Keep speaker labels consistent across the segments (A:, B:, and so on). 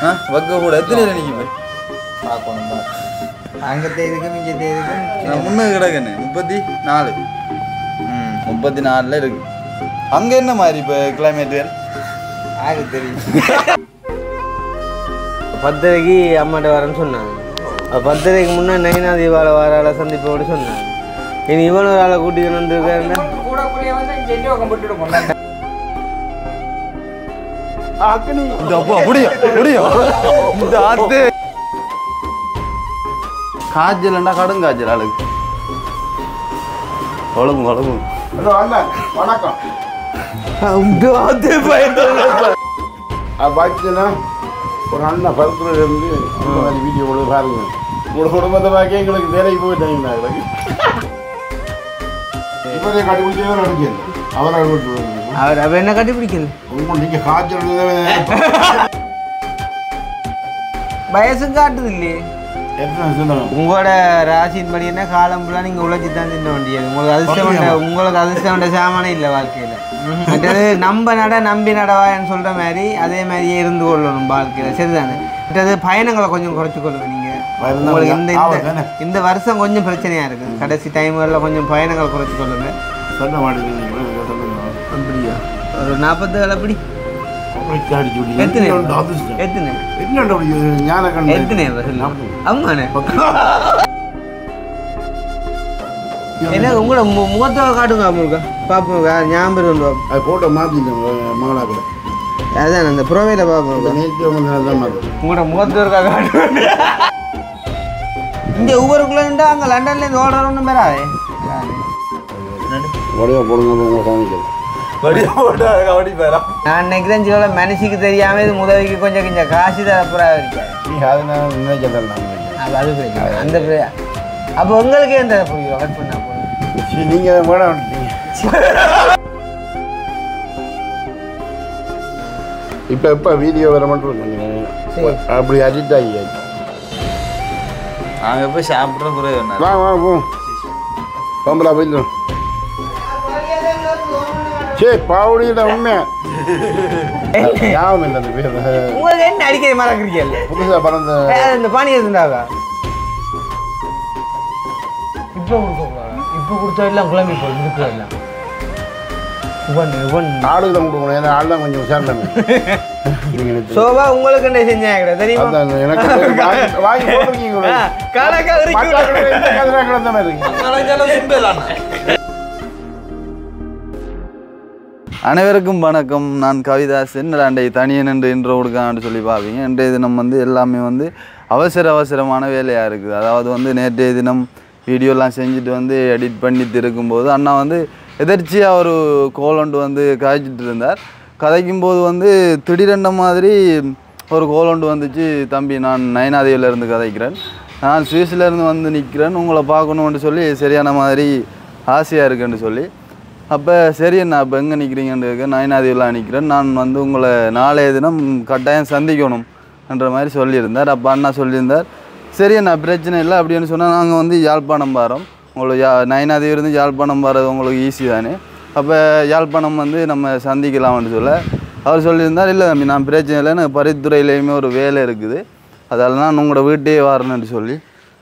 A: ஆ வக்க கூட எத்தனை நிற்கி போய்
B: பார்க்கணும் பா அங்கே தேதிக்கும் இங்கே தேதிக்கும்
A: நான் முன்னே கிடக்குன்னு முப்பத்தி நாலு ம் முப்பத்தி நாலில் இருக்கு அங்கே என்ன மாதிரி இப்போ கிளைமேட்
B: ஆக தெரியும்
C: பத்தரைக்கு அம்மாட்ட வரேன்னு சொன்னாங்க அப்ப பத்தரைக்கு முன்னே நைனா தீபாவளி வர ஆளை சந்திப்போடு சொன்னாங்க இனி இவன் ஒரு ஆளை கூட்டிக்கணும் வந்துருக்காருன்னா
B: கூட கூட வந்து செஞ்சு உங்க போட்டுட்டு கொண்டாங்க
A: இந்த அப்பா முடியும் முடியும் இந்த ஆத்து காய்ச்சல்ண்டா கடும் காய்ச்சல் ஆளுக்கு குழம்பு குழம்பு
D: வணக்கம்
A: இந்த ஆத்து பயத்துல
D: பார்த்தீங்கன்னா ஒரு அண்ணன் பருத்துல இருந்து இந்த மாதிரி வீடியோ கூட பாருங்க உங்களோட குடும்பத்தை பார்க்க எங்களுக்கு வேலைக்கு போயிட்டாங்க எங்களுக்கு இப்போதே கண்டுபிடிச்சவே நடிக்கல அவரை
C: அவர் அவ என்ன கண்டுபிடிக்கல
D: உங்க நீங்க காய்ச்சல்
C: வயசும் காட்டுது இல்லையே
D: எத்தனை சொன்னாங்க
C: உங்களோட ராசியின் படி என்ன காலம் ஃபுல்லாக நீங்கள் உழைச்சி தான் தின்ன வேண்டியது உங்களுக்கு அதிர்ஷ்டம் வேண்ட உங்களுக்கு அதிர்ஷ்டம் வேண்ட சாமானே இல்லை வாழ்க்கையில் மற்றது நம்ப நட நம்பி நடவான்னு சொல்கிற மாதிரி அதே மாதிரியே இருந்து கொள்ளணும் வாழ்க்கையில் சரிதானே மற்றது பயணங்களை கொஞ்சம் குறைச்சி கொள்ளுங்க நீங்கள்
D: பயணம்
C: உங்களுக்கு இந்த
D: ஆமா
C: இந்த
D: தானே.
C: இந்த வருஷம் கொஞ்சம் பிரச்சனையாக இருக்குது கடைசி டைம்களில் கொஞ்சம் பயணங்கள் குறைச்சி கொள்ளுங்க
D: சொல்ல மாட்டேங்கிறீங்க சொல்லுங்க
C: அப்படியா ஒரு நாற்பது அப்படி
D: அடிச்சு
C: எத்தனை
D: விட்டீங்க. அதிர்ஷ்டம்.
C: எத்தனை
D: என்னடா அப்படி ஞான கண்ணு
C: எத்தனை சொல்லு அம்மாண்ணே என்ன உங்களோட மு- முகத்தை காட்டுங்க முருகா பார்ப்போம் வே- ஞாபகம் வந்து பார்ப்போம்.
D: அது போட்டோ மாற்றிட்டேன் மகளா கூட
C: அதான் அந்த புறவையில் பார்ப்போம்
D: நேற்று வந்து தான் மாற்றேன்
C: உங்களோட முகத்தை இருக்கா காட்டுவேன் இங்கே ஊருக்குள்ள இருந்தா அங்கே லண்டன்லேருந்து ஓடுற ஒன்றும் பெறாதே
D: உடைய போடுங்க உங்களை காமிக்கிறேன்
A: வடியா போட்டு கபடி பேரா
C: நான் நினைக்கிறேன் சில மனுஷிக்கு தெரியாம இது முதவிக்கு கொஞ்சம் கொஞ்சம் காசு தரப்புறா இருக்காது
D: நீ அதை நான் நினைக்கிறேன் நான் நினைக்கிறேன்.
C: அது அது பிரச்சனை அந்த பிர- அப்போ உங்களுக்கே இந்த புரியும் கட் பண்ணா போதும்
D: சரி நீங்கள் மேடம் வந்துட்டீங்க இப்போ எப்போ வீடியோ வர மட்டும்
C: சரி.
D: அப்படி அடிக்ட் ஆகி
A: நாங்கள் போய் சாப்பிட்ற குறைவு என்ன
D: வா வா போ பம்பலா போயிடும் சரி பாவடியிட உண்மை ஞாபகம் இல்லை அந்த பேர்
C: உங்களுக்கு என்ன அடிக்கடி மறக்கிறீங்க
D: புதுசாக பிறந்த
C: இந்த பானி இருந்தாவா இப்போ கொடுக்கக்கூடாது இப்போ கொடுத்தா எல்லாம் குழம்பி போய் இருக்கிற எல்லாம் இவன் இவன்
D: ஆளுக்கு தான் கொடுக்கணும் ஏன்னா ஆள் தான் கொஞ்சம் விசாரணை நீங்கள்
C: சோபா உங்களுக்கு என்ன செஞ்சாங்க தெரியுமா
D: அதான் எனக்கு வாங்கி வாங்கி போட்டிருக்கீங்க
C: ஆ, கணக்கா இருக்கு.
D: மக்காக்கள் இந்த கதிரா கிடந்த மாதிரி இருக்கு
A: அனைவருக்கும் வணக்கம் நான் கவிதாசன் அண்டை தனியன் என்று இன்றோ கொடுக்கான்னு சொல்லி பார்ப்பீங்க இன்றைய தினம் வந்து எல்லாமே வந்து அவசர அவசரமான வேலையாக இருக்குது அதாவது வந்து நேற்றைய தினம் வீடியோலாம் செஞ்சுட்டு வந்து எடிட் பண்ணிட்டு இருக்கும்போது அண்ணா வந்து எதர்ச்சியாக ஒரு கோலண்டு வந்து காய்ச்சிட்டு இருந்தார் கதைக்கும் போது வந்து திடீரென்ன மாதிரி ஒரு கோலண்டு வந்துச்சு தம்பி நான் நயனாதேவில இருந்து கதைக்கிறேன் நான் சுவிஸ்ல இருந்து வந்து நிற்கிறேன் உங்களை பார்க்கணுன்னு சொல்லி சரியான மாதிரி ஆசையாக இருக்குன்னு சொல்லி அப்போ சரி நான் இப்போ எங்கே நிற்கிறீங்கன்னு கேட்க நயனாதேவியில் நிற்கிறேன் நான் வந்து உங்களை நாளைய தினம் கட்டாயம் சந்திக்கணும் என்ற மாதிரி சொல்லியிருந்தார் அப்போ அண்ணா சொல்லியிருந்தார் சரி அண்ணா பிரச்சனை இல்லை அப்படின்னு சொன்னால் நாங்கள் வந்து யாழ்ப்பாணம் வரோம் உங்களுக்கு யா நயனாதேவி இருந்து யாழ்ப்பாணம் வர்றது உங்களுக்கு ஈஸி தானே அப்போ யாழ்ப்பாணம் வந்து நம்ம சந்திக்கலாம்னு சொல்ல அவர் சொல்லியிருந்தார் இல்லை தம்பி நான் பிரச்சனை இல்லை எனக்கு பரித்துறையிலையுமே ஒரு வேலை இருக்குது அதால் நான் உங்களோட வீட்டையே வரணுன்னு சொல்லி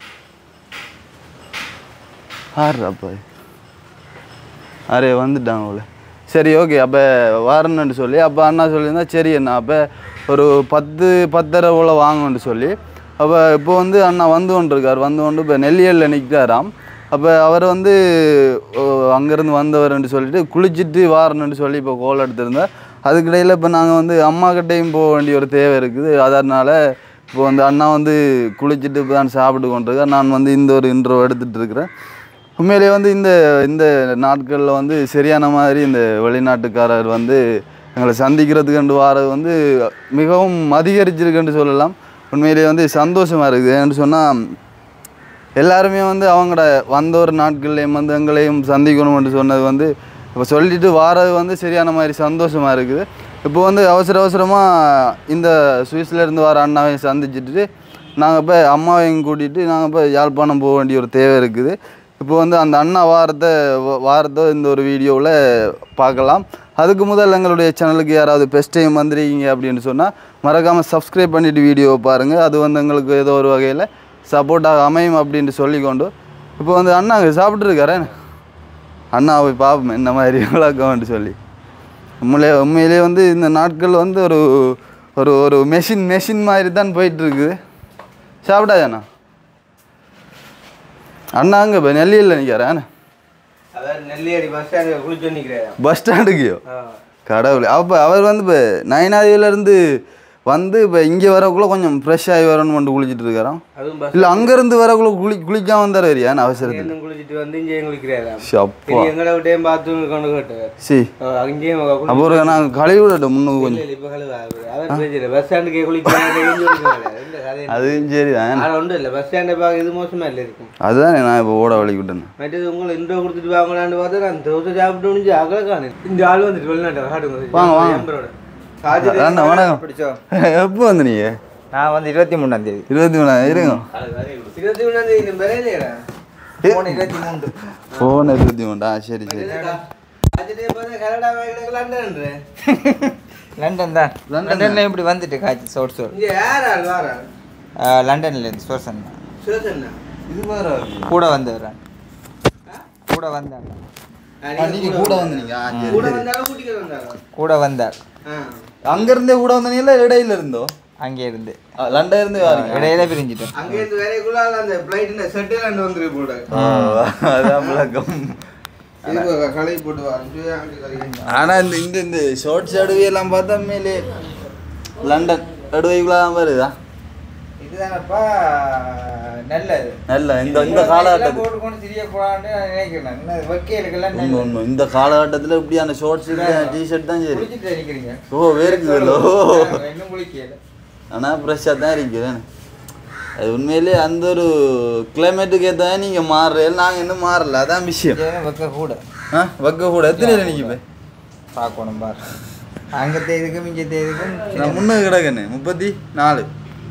A: ஆறுறாப்பா அரே வந்துட்டாங்க அவளை சரி ஓகே அப்போ வரணுன்னு சொல்லி அப்போ அண்ணா சொல்லியிருந்தா சரி அண்ணா அப்போ ஒரு பத்து பத்தரை போல் வாங்கன்னு சொல்லி அப்போ இப்போ வந்து அண்ணா வந்து கொண்டு இருக்கார் வந்து கொண்டு இப்போ நெல்லியலில் நிற்கிறாராம் அப்போ அவர் வந்து அங்கேருந்து வந்தவர்னு சொல்லிட்டு குளிச்சுட்டு வாரணுன்னு சொல்லி இப்போ கோல் எடுத்திருந்தார் அதுக்கிடையில் இப்போ நாங்கள் வந்து அம்மா கிட்டேயும் போக வேண்டிய ஒரு தேவை இருக்குது அதனால் இப்போ வந்து அண்ணா வந்து குளிச்சுட்டு இப்போ தான் சாப்பிட்டு கொண்டிருக்கார் நான் வந்து இந்த ஒரு இன்ட்ரோ எடுத்துகிட்டு இருக்கிறேன் உண்மையிலேயே வந்து இந்த இந்த நாட்களில் வந்து சரியான மாதிரி இந்த வெளிநாட்டுக்காரர் வந்து எங்களை சந்திக்கிறதுக்கு வாரது வந்து மிகவும் அதிகரிச்சிருக்குன்னு சொல்லலாம் உண்மையிலேயே வந்து சந்தோஷமாக இருக்குது ஏன்னு சொன்னால் எல்லாருமே வந்து அவங்களோட வந்த ஒரு நாட்கள்லையும் வந்து எங்களையும் சந்திக்கணும்னு சொன்னது வந்து இப்போ சொல்லிட்டு வாரது வந்து சரியான மாதிரி சந்தோஷமாக இருக்குது இப்போ வந்து அவசர அவசரமாக இந்த சுவிஸ்ல இருந்து வர அண்ணாவையும் சந்திச்சுட்டு நாங்கள் இப்போ அம்மாவையும் கூட்டிகிட்டு நாங்கள் இப்போ யாழ்ப்பாணம் போக வேண்டிய ஒரு தேவை இருக்குது இப்போ வந்து அந்த அண்ணா வாரத்தை வாரத்தை இந்த ஒரு வீடியோவில் பார்க்கலாம் அதுக்கு முதல் எங்களுடைய சேனலுக்கு யாராவது பெஸ்ட் டைம் வந்துருக்கீங்க அப்படின்னு சொன்னால் மறக்காமல் சப்ஸ்கிரைப் பண்ணிவிட்டு வீடியோவை பாருங்கள் அது வந்து எங்களுக்கு ஏதோ ஒரு வகையில் சப்போர்ட்டாக அமையும் அப்படின்ட்டு சொல்லிக்கொண்டு இப்போ வந்து அண்ணா அங்கே சாப்பிட்ருக்காரே அண்ணா போய் பார்ப்போம் இந்த மாதிரி விளக்கம்னு சொல்லி உண்மையிலே உண்மையிலே வந்து இந்த நாட்கள் வந்து ஒரு ஒரு ஒரு மெஷின் மெஷின் மாதிரி தான் போயிட்டுருக்கு சாப்பிட்டாயாண்ணா அண்ணா அங்கே இப்போ நெல்லியில் நிற்கிறேன்
C: அதாவது நெல்லியடி பஸ் ஸ்டாண்டில் குளிச்சு நிற்கிறேன்
A: பஸ் ஸ்டாண்டுக்குயோ கடவுளே அப்போ அவர் வந்து இப்போ நயனாதியிலேருந்து வந்து இப்போ இங்கே வரக்குள்ளே கொஞ்சம் ஃப்ரெஷ் ஆகி வரணும்னு கொண்டு குளிச்சுட்டு இருக்கிறோம்
C: அதுவும் பஸ்
A: இல்லை அங்கேருந்து வரக்குள்ள குளி குளிக்காம வந்தார் வரியா அவசரத்தில்
C: ஸ்டாண்டும் குளிச்சுட்டு வந்து இங்கேயும் குளிக்கிறாராம்
A: சப்பா
C: சரி எங்கட விட்டையும் பார்த்து கொண்டு கேட்டார்
A: சி
C: அங்கேயும் குளி-
A: அப்போ ஒரு நான் கழுவி விடட்டும் முன்னுக்கு
C: இல்ல,
A: கொஞ்சம்
C: இல்ல, இப்ப கழுவ அவர் பிரச்சனை பஸ் ஸ்டாண்டுக்கே குளிக்கிறாங்க
A: அதுவும் சரி தான்
C: ஆனா ஒன்றும் இல்லை பஸ் ஸ்டாண்டை பார்க்க இது மோசமா இல்லை இருக்கும்
A: அதுதான் நான் இப்போ ஓட வழி விட்டேன்
C: மற்றது உங்களை இன்ட்ரோ கொடுத்துட்டு வாங்கலான்னு பார்த்தா நான் தோசை சாப்பிட்டு முடிஞ்சு அகல காணு இந்த ஆள் வந்துட்டு வெளிநாட்டு காட்டுங்க
A: வாங்க, வாங்க.
C: எம்பரோட.
A: அண்ணா வணக்கம்
B: பிடிச்சோம்
A: எப்போ வந்து நீங்கள்
B: நான் வந்து இருபத்தி மூணாம் தேதி
A: இருபத்தி மூணாயிரம் இருங்க
C: இருபத்தி ஒன்றாம் தேதி இந்த பிறகு இல்லையா
B: போன இருபத்தி மூணு
A: ஃபோன் இருபத்தி மூண்டா சரி சரி
C: காய்ச்சிட்டே பார்த்தா கனடா வாங்கிட்டு லண்டன்றேன்
B: லண்டன் தான் லண்டன்ல இப்படி வந்துட்டு காய்ச்சி சோட் சோட்
C: இங்க யார் ஆள் வாரா
B: லண்டன்ல இருந்து சோர்சன் தான்
C: சிவசன்னா
A: இது வேறு
B: கூட வந்தவரான் கூட வந்தாங்க
A: நீங்கள் கூட வந்தீங்க ஆ, சரி,
C: கூட
A: சரி.
C: வந்தாலும் கூட்டிட்டு வந்தாலும்
B: கூட வந்தார்
A: அங்கேருந்தே கூட வந்தீங்களா இடையில இருந்தோ
B: அங்கே இருந்து
A: ஆ, லண்டன் இருந்து வாரீங்க
B: இடையில பிரிஞ்சிட்டோம்
C: அங்க இருந்து வேலைக்குள்ள அந்த பிளைட் செட்டில் அண்ட் வந்துருக்கு போட
A: ஆ, அதான் விளக்கம்
C: இது களை போட்டு வாங்க
A: ஆனா இந்த இந்த இந்த ஷார்ட்ஸ் அடுவை எல்லாம் பார்த்தா மேலே லண்டன் அடுவைக்குள்ள தான் வருதா
B: இதுதானப்பா நல்லது
A: நல்ல இந்த இந்த காலகட்டத்தில்
B: போட்டுக்கொண்டு தெரியக்கூடாதுன்னு நினைக்கிறேன் இன்னும் வைக்கலுக்கெல்லாம்
A: உண்மை உண்மை இந்த காலகட்டத்தில் இப்படியான ஷார்ட்ஸ் டிஷர்ட் தான் சரி
B: குளிச்சுட்டு நினைக்கிறீங்க
A: ஓ வேர்க்குதல்லோ
B: இன்னும் குளிக்கல
A: ஆனால் ஃப்ரெஷ்ஷாக தான் இருக்குது அது உண்மையிலே அந்த ஒரு கிளைமேட்டுக்கு ஏற்ற நீங்கள் மாறுறேன் நாங்கள் இன்னும் மாறல அதான் விஷயம்
B: வைக்க கூட
A: ஆ வைக்க கூட எத்தனை நினைக்கு போய்
B: பார்க்கணும் பாரு அங்கത്തെ இதுக்கும் இங்கത്തെ இதுக்கும்
A: நான் முன்னுக்கு கிடக்குன்னு முப்பத்தி நாலு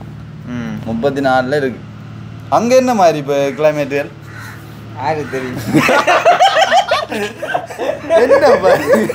B: ம்
A: முப்பத்தி நாலில் இருக்கு அங்கே என்ன மாதிரி இப்போ கிளைமேட்டுகள்
B: யாரு தெரியும்
A: என்னப்பா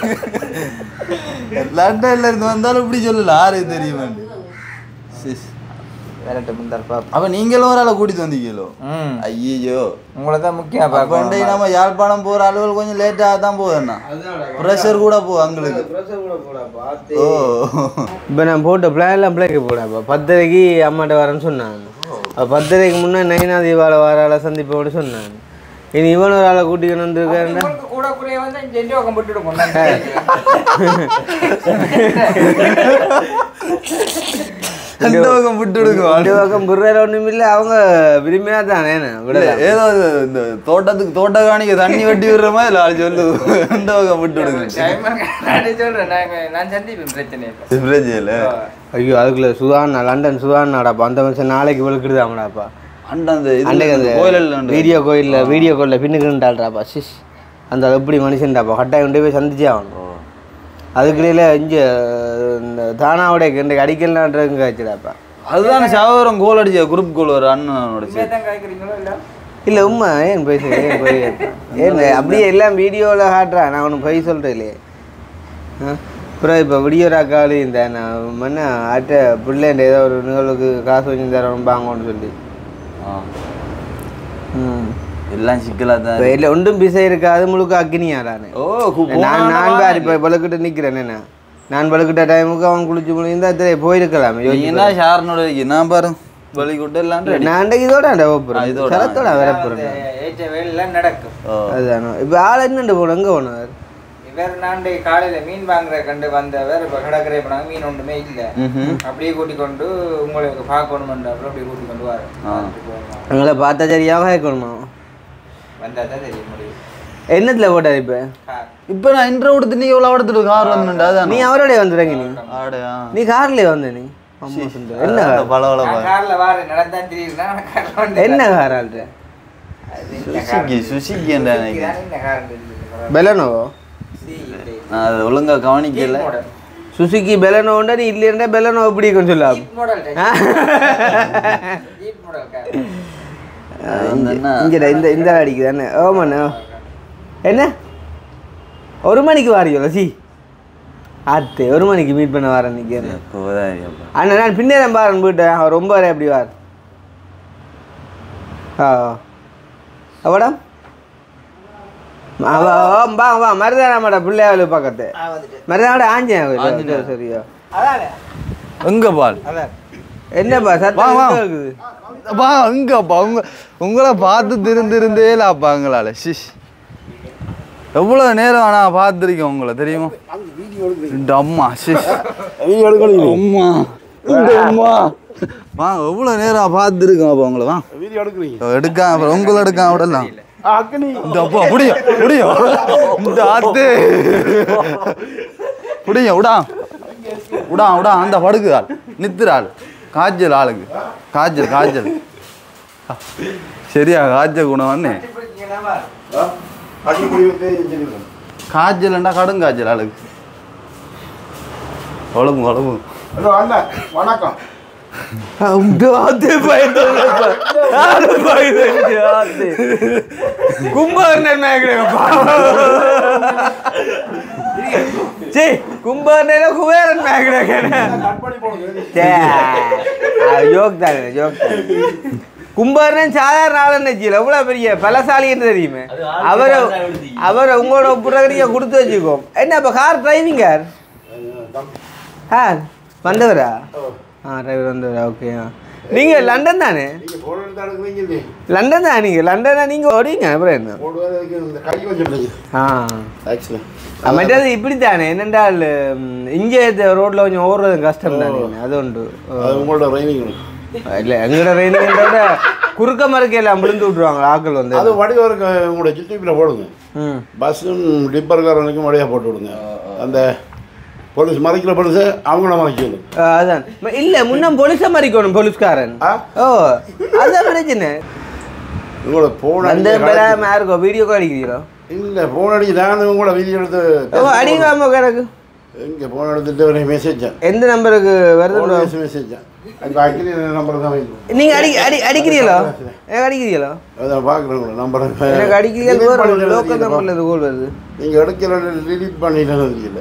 A: லண்டன்ல இருந்து வந்தாலும் இப்படி சொல்லல ஆறு தெரியுமாண்டு
B: விரட்டு முந்தார் பாப்பா
A: அப்ப நீங்களும் ஒரு ஆளை கூட்டிட்டு வந்தீங்களோ
B: ம்
A: ஐயோ
B: உங்களை தான் முக்கியம்
A: அப்ப
B: பார்க்கணும்
A: நம்ம யாழ்ப்பாணம் போற ஆளுகள் கொஞ்சம் லேட்டாக தான் போகுதுண்ணா ப்ரெஷர் கூட போ அங்களுக்கு ஓ
C: இப்போ நான் போட்ட பிளான்லாம் பிள்ளைக்கு போடாப்பா பத்தரைக்கு அம்மாட்ட வரேன்னு சொன்னான் அப்ப பத்தரைக்கு முன்னே நைனாதி வாழ வர ஆளை சந்திப்போன்னு சொன்னான் இனி இவன் ஒரு ஆளை கூட்டிக்கணும் வந்துருக்காருன்னா
B: கூட கூட வந்து ஜென்டி பக்கம் போட்டுட்டு
A: அந்த பக்கம் விட்டு விடுங்க
C: இந்த பக்கம் புர்றையில் ஒன்றும் இல்லை அவங்க விரும்பினா தானே விடலாம்
A: ஏதோ இது இந்த தோட்டத்துக்கு தோட்ட காணிக்க தண்ணி வெட்டி விடுற மாதிரி இல்லை ஆள் சொல்லு அந்த பக்கம் விட்டு விடுங்க
B: சொல்றேன் நான் நான் சந்திப்பேன் பிரச்சனை இல்லை
A: சிவராஜியில்
C: ஐயோ அதுக்குள்ள சுதாண்ணா லண்டன் சுதாண்ணாடாப்பா அந்த மனுஷன் நாளைக்கு விழுக்குறதாமடாப்பா
A: அண்ட அந்த
C: அன்றைக்கு அந்த
A: கோயில்
C: வீடியோ கோயிலில் வீடியோ காலில் பின்னுக்குன்றாள்றாப்பா சிஸ் அந்த எப்படி மனுஷன்டாப்பா கட்டாயம் கொண்டு போய் சந்திச்சே ஆகணும் அதுக்குள்ள இங்கே இந்த தானாவுடைய இன்றைக்கு அடிக்கலான்றதுங்க காய்ச்சிடாப்பா
A: அதுதான் சாவரம் கோல் அடிச்ச குரூப் கோல் ஒரு அண்ணனோட சேர்த்து.
B: தான் காய்க்கிறீங்களோ இல்லை
C: இல்லை உண்மை ஏன் போய் சொல்லு, ஏன் போய் ஏன் அப்படியே எல்லாம் வீடியோவில் காட்டுறான் நான் ஒன்றும் போய் சொல்கிறேன் இல்லையே ஆ? அப்புறம் இப்போ வீடியோ ராக்காளி இந்த நான் மண்ண ஆட்ட பிள்ளைன்ற ஏதோ ஒரு நிகழ்வுக்கு காசு வச்சு தரோம் வாங்கன்னு சொல்லி
A: ஆ.
C: ம்
A: எல்லாம் சிக்கலாக தான்
C: இப்போ இல்லை ஒன்றும் பிசை இருக்காது முழுக்க அக்கினியாடானு
A: ஓ கு-
C: நான் நான் வேறு இப்போ பழுக்கிட்ட நிற்கிறேன் என்ன நான் பழுக்கிட்ட டைமுக்கு அவன் குளிச்சு முழிந்தா தெரிய போயிருக்கலாமே
A: நீங்க
C: யோசிச்சு
A: என்ன ஷார்னோட இருக்கீங்க நான் பாரு வலிக்குட்டு எல்லாம் ready.
C: நான் அன்றைக்கு இதோட அந்த
A: ஆ,
C: போகிறேன்
A: இதோட.
C: சரத்தோட வர போகிறேன்
B: ஏற்ற வேலையெல்லாம் நடக்கும்
A: ஓ.
C: அதுதானோ இப்போ ஆள் என்னண்டு போகணும் எங்கே போனார்
B: இவர் நாண்டை காலையில மீன் வாங்குற கண்டு வந்தவர் இப்ப கடற்கரை போனாங்க மீன் ஒன்றுமே இல்ல
A: ம்ஹும்.
B: அப்படியே கூட்டிக் கொண்டு உங்களுக்கு பார்க்கணுமென்றாப்புல அப்படியே கூட்டிக் கொண்டு வர
C: எங்களை பார்த்தா சரியாக கேட்கணுமா
B: வந்தா தான் தெரிய முடியும்
C: என்னத்தில் போட்டார் இப்போ
B: கார்.
A: இப்ப நான் இன்ட்ரோ கொடுத்து நீ எவ்வளவு எடுத்துட்டு கார் வந்துட்டா அதான்
C: நீ அவரோடய வந்துடுங்க நீ
A: ஆடையா
C: நீ கார்லயே வந்த நீ அம்மா சுந்தர். என்ன car?
A: பல பல
B: நான் கார்ல வாரேன் நடந்தான் தெரியுதுன்னா நான் கார்ல வந்து
C: என்ன கார் ஆள்ற
B: அது இந்த கார்.
A: சுசுகி சுசுகி என்ற
B: இதுதான் இந்த கார் தெரியுது.
C: பெலனோவோ
B: சி, இல்லை.
A: நான் அதை ஒழுங்கா கவனிக்கல
B: Jeep model.
C: சுசுகி பெலனோ உண்டா நீ இல்லையா பெலனோ பிடிக்கும் சொல்லலாம்
B: Jeep model type. Jeep model car.
C: இங்கே இந்த இந்த அடிக்குது என்ன ஓமண்ணா என்ன ஒரு மணிக்கு வாரியோ சி ஆத்து ஒரு மணிக்கு மீட் பண்ண வரேன் நிற்கிறேன் அண்ணா நான் பின்னேரம் பாருன்னு போயிட்டேன் அவர் ரொம்ப வரை எப்படி வார் ஆ அவடா வா வா மருதானா மேடம் பிள்ளையாவில் பக்கத்து மருதானோட ஆஞ்சேன் கோயில் சரியா
A: எங்க பால்
C: என்னப்பா
A: வா,
C: சத்தம்
A: வா.
C: எங்க இருக்குது
A: வா எங்கப்பா உங்க உங்களை பார்த்து திருந்திருந்தே லாப்பா எங்களால ஷிஷ் எவ்வளோ நேரம் நான் பார்த்துருக்கேன் உங்களை தெரியுமா இந்த அம்மா ஷிஷ்
D: வீடியோ எடுக்கணும்
A: அம்மா இந்த அம்மா வா எவ்வளோ நேரம் பார்த்துருக்கோம் அப்போ உங்களை வா
D: வீடியோ எடுக்கிறீங்க
A: எடுக்காம அப்புறம் உங்களை எடுக்காம விடலாம்
D: அக்கனி
A: இந்த அப்பா முடியும் முடியும் இந்த ஆத்து முடியும் விடா விடா விடா அந்த படுக்கு ஆள் நித்துற ஆள் காய்ச்சல் ஆளுக்கு காய்ச்சல் காய்ச்சல் சரியா காய்ச்சல் குணம் வந்து
D: அக்கி குடி வந்து சொல்லிடுறேன்
A: காய்ச்சல்ண்டா கடும் காய்ச்சல் ஆளுக்கு உழம்பு உழம்பு
D: ஹலோ அண்ணா வணக்கம்
C: கும்பகர்ணன் மேகடப்பா சே கும்பகர்ணன் குபேரன் மேகடகன
D: கட் போடுங்க
C: ஜோக் தானே ஜோக் கும்பகர்ணன் சாதாரண ஆள் நினைச்சில எவ்வளோ பெரிய பலசாலின்னு தெரியுமே அவரை அவரை உங்களோட புறகரியை கொடுத்து வச்சுக்கோ என்ன இப்போ கார் டிரைவிங் கார் கார் வந்தவரா ஆ டிரைவர் வந்தவரா ஓகே ஆ நீங்கள் லண்டன் தானே
D: நீங்க போன எடுத்து எடுக்கிறீங்க இல்லையே
C: லண்டன் தான் நீங்கள் லண்டனா நீங்கள் ஓடிங்க அப்புறம் என்ன
D: போடுவதற்கு இந்த கை கொஞ்சம் பிடிக்குது
C: ஆ
D: ஆக்சுவலி
C: மற்றது இப்படி தானே என்னென்றால் ம், இங்கே ரோட்டில் கொஞ்சம் ஓடுறது கஷ்டம் தானே அது உண்டு
D: அது உங்களோட ரைனிங்
C: இல்லை எங்களோட ரெயினிங்கோட குறுக்க மறுக்கையில் விழுந்து விட்ருவாங்க ஆக்கள் வந்து
D: அது வடிவருக்கு உங்களோட யூடியூப்பில் போடுங்க
C: ம்
D: பஸ்ஸும் டிப்பர்காரனுக்கும் வழியாக போட்டு விடுங்க அந்த போலீஸ் மறைக்கிற போலீஸு அவங்கள மறைக்கணும்
C: ஆ, அதான் இல்லை முன்ன போலீஸை மறிக்கணும் போலீஸ்காரன்
D: ஆ
C: ஓ அதுதான் பிரச்சனை
D: உங்களோட போன
C: அந்த பெறாம யாருக்கோ வீடியோ கால் அடிக்கிறீங்களோ
D: இல்லை போன் அடிச்சு நான் உங்களோட வீடியோ எடுத்து
C: ஓ அடிக்காம எனக்கு
D: இங்கே போன் எடுத்துட்டு ஒரு மெசேஜ்
C: எந்த நம்பருக்கு வருது
D: மெசேஜ் அந்த அக்கினி நம்பர் தான் வைக்கணும்
C: நீங்கள் அடி அடி அடிக்கிறீங்களோ எனக்கு அடிக்கிறீங்களோ
D: அதான் பார்க்குறேன் உங்களை நம்பர்
C: எனக்கு அடிக்கிறீங்க லோக்கல் நம்பரில் இது கோல் வருது
D: நீங்கள் எடுக்கிற டிலீட் பண்ணிட்டு தெரியல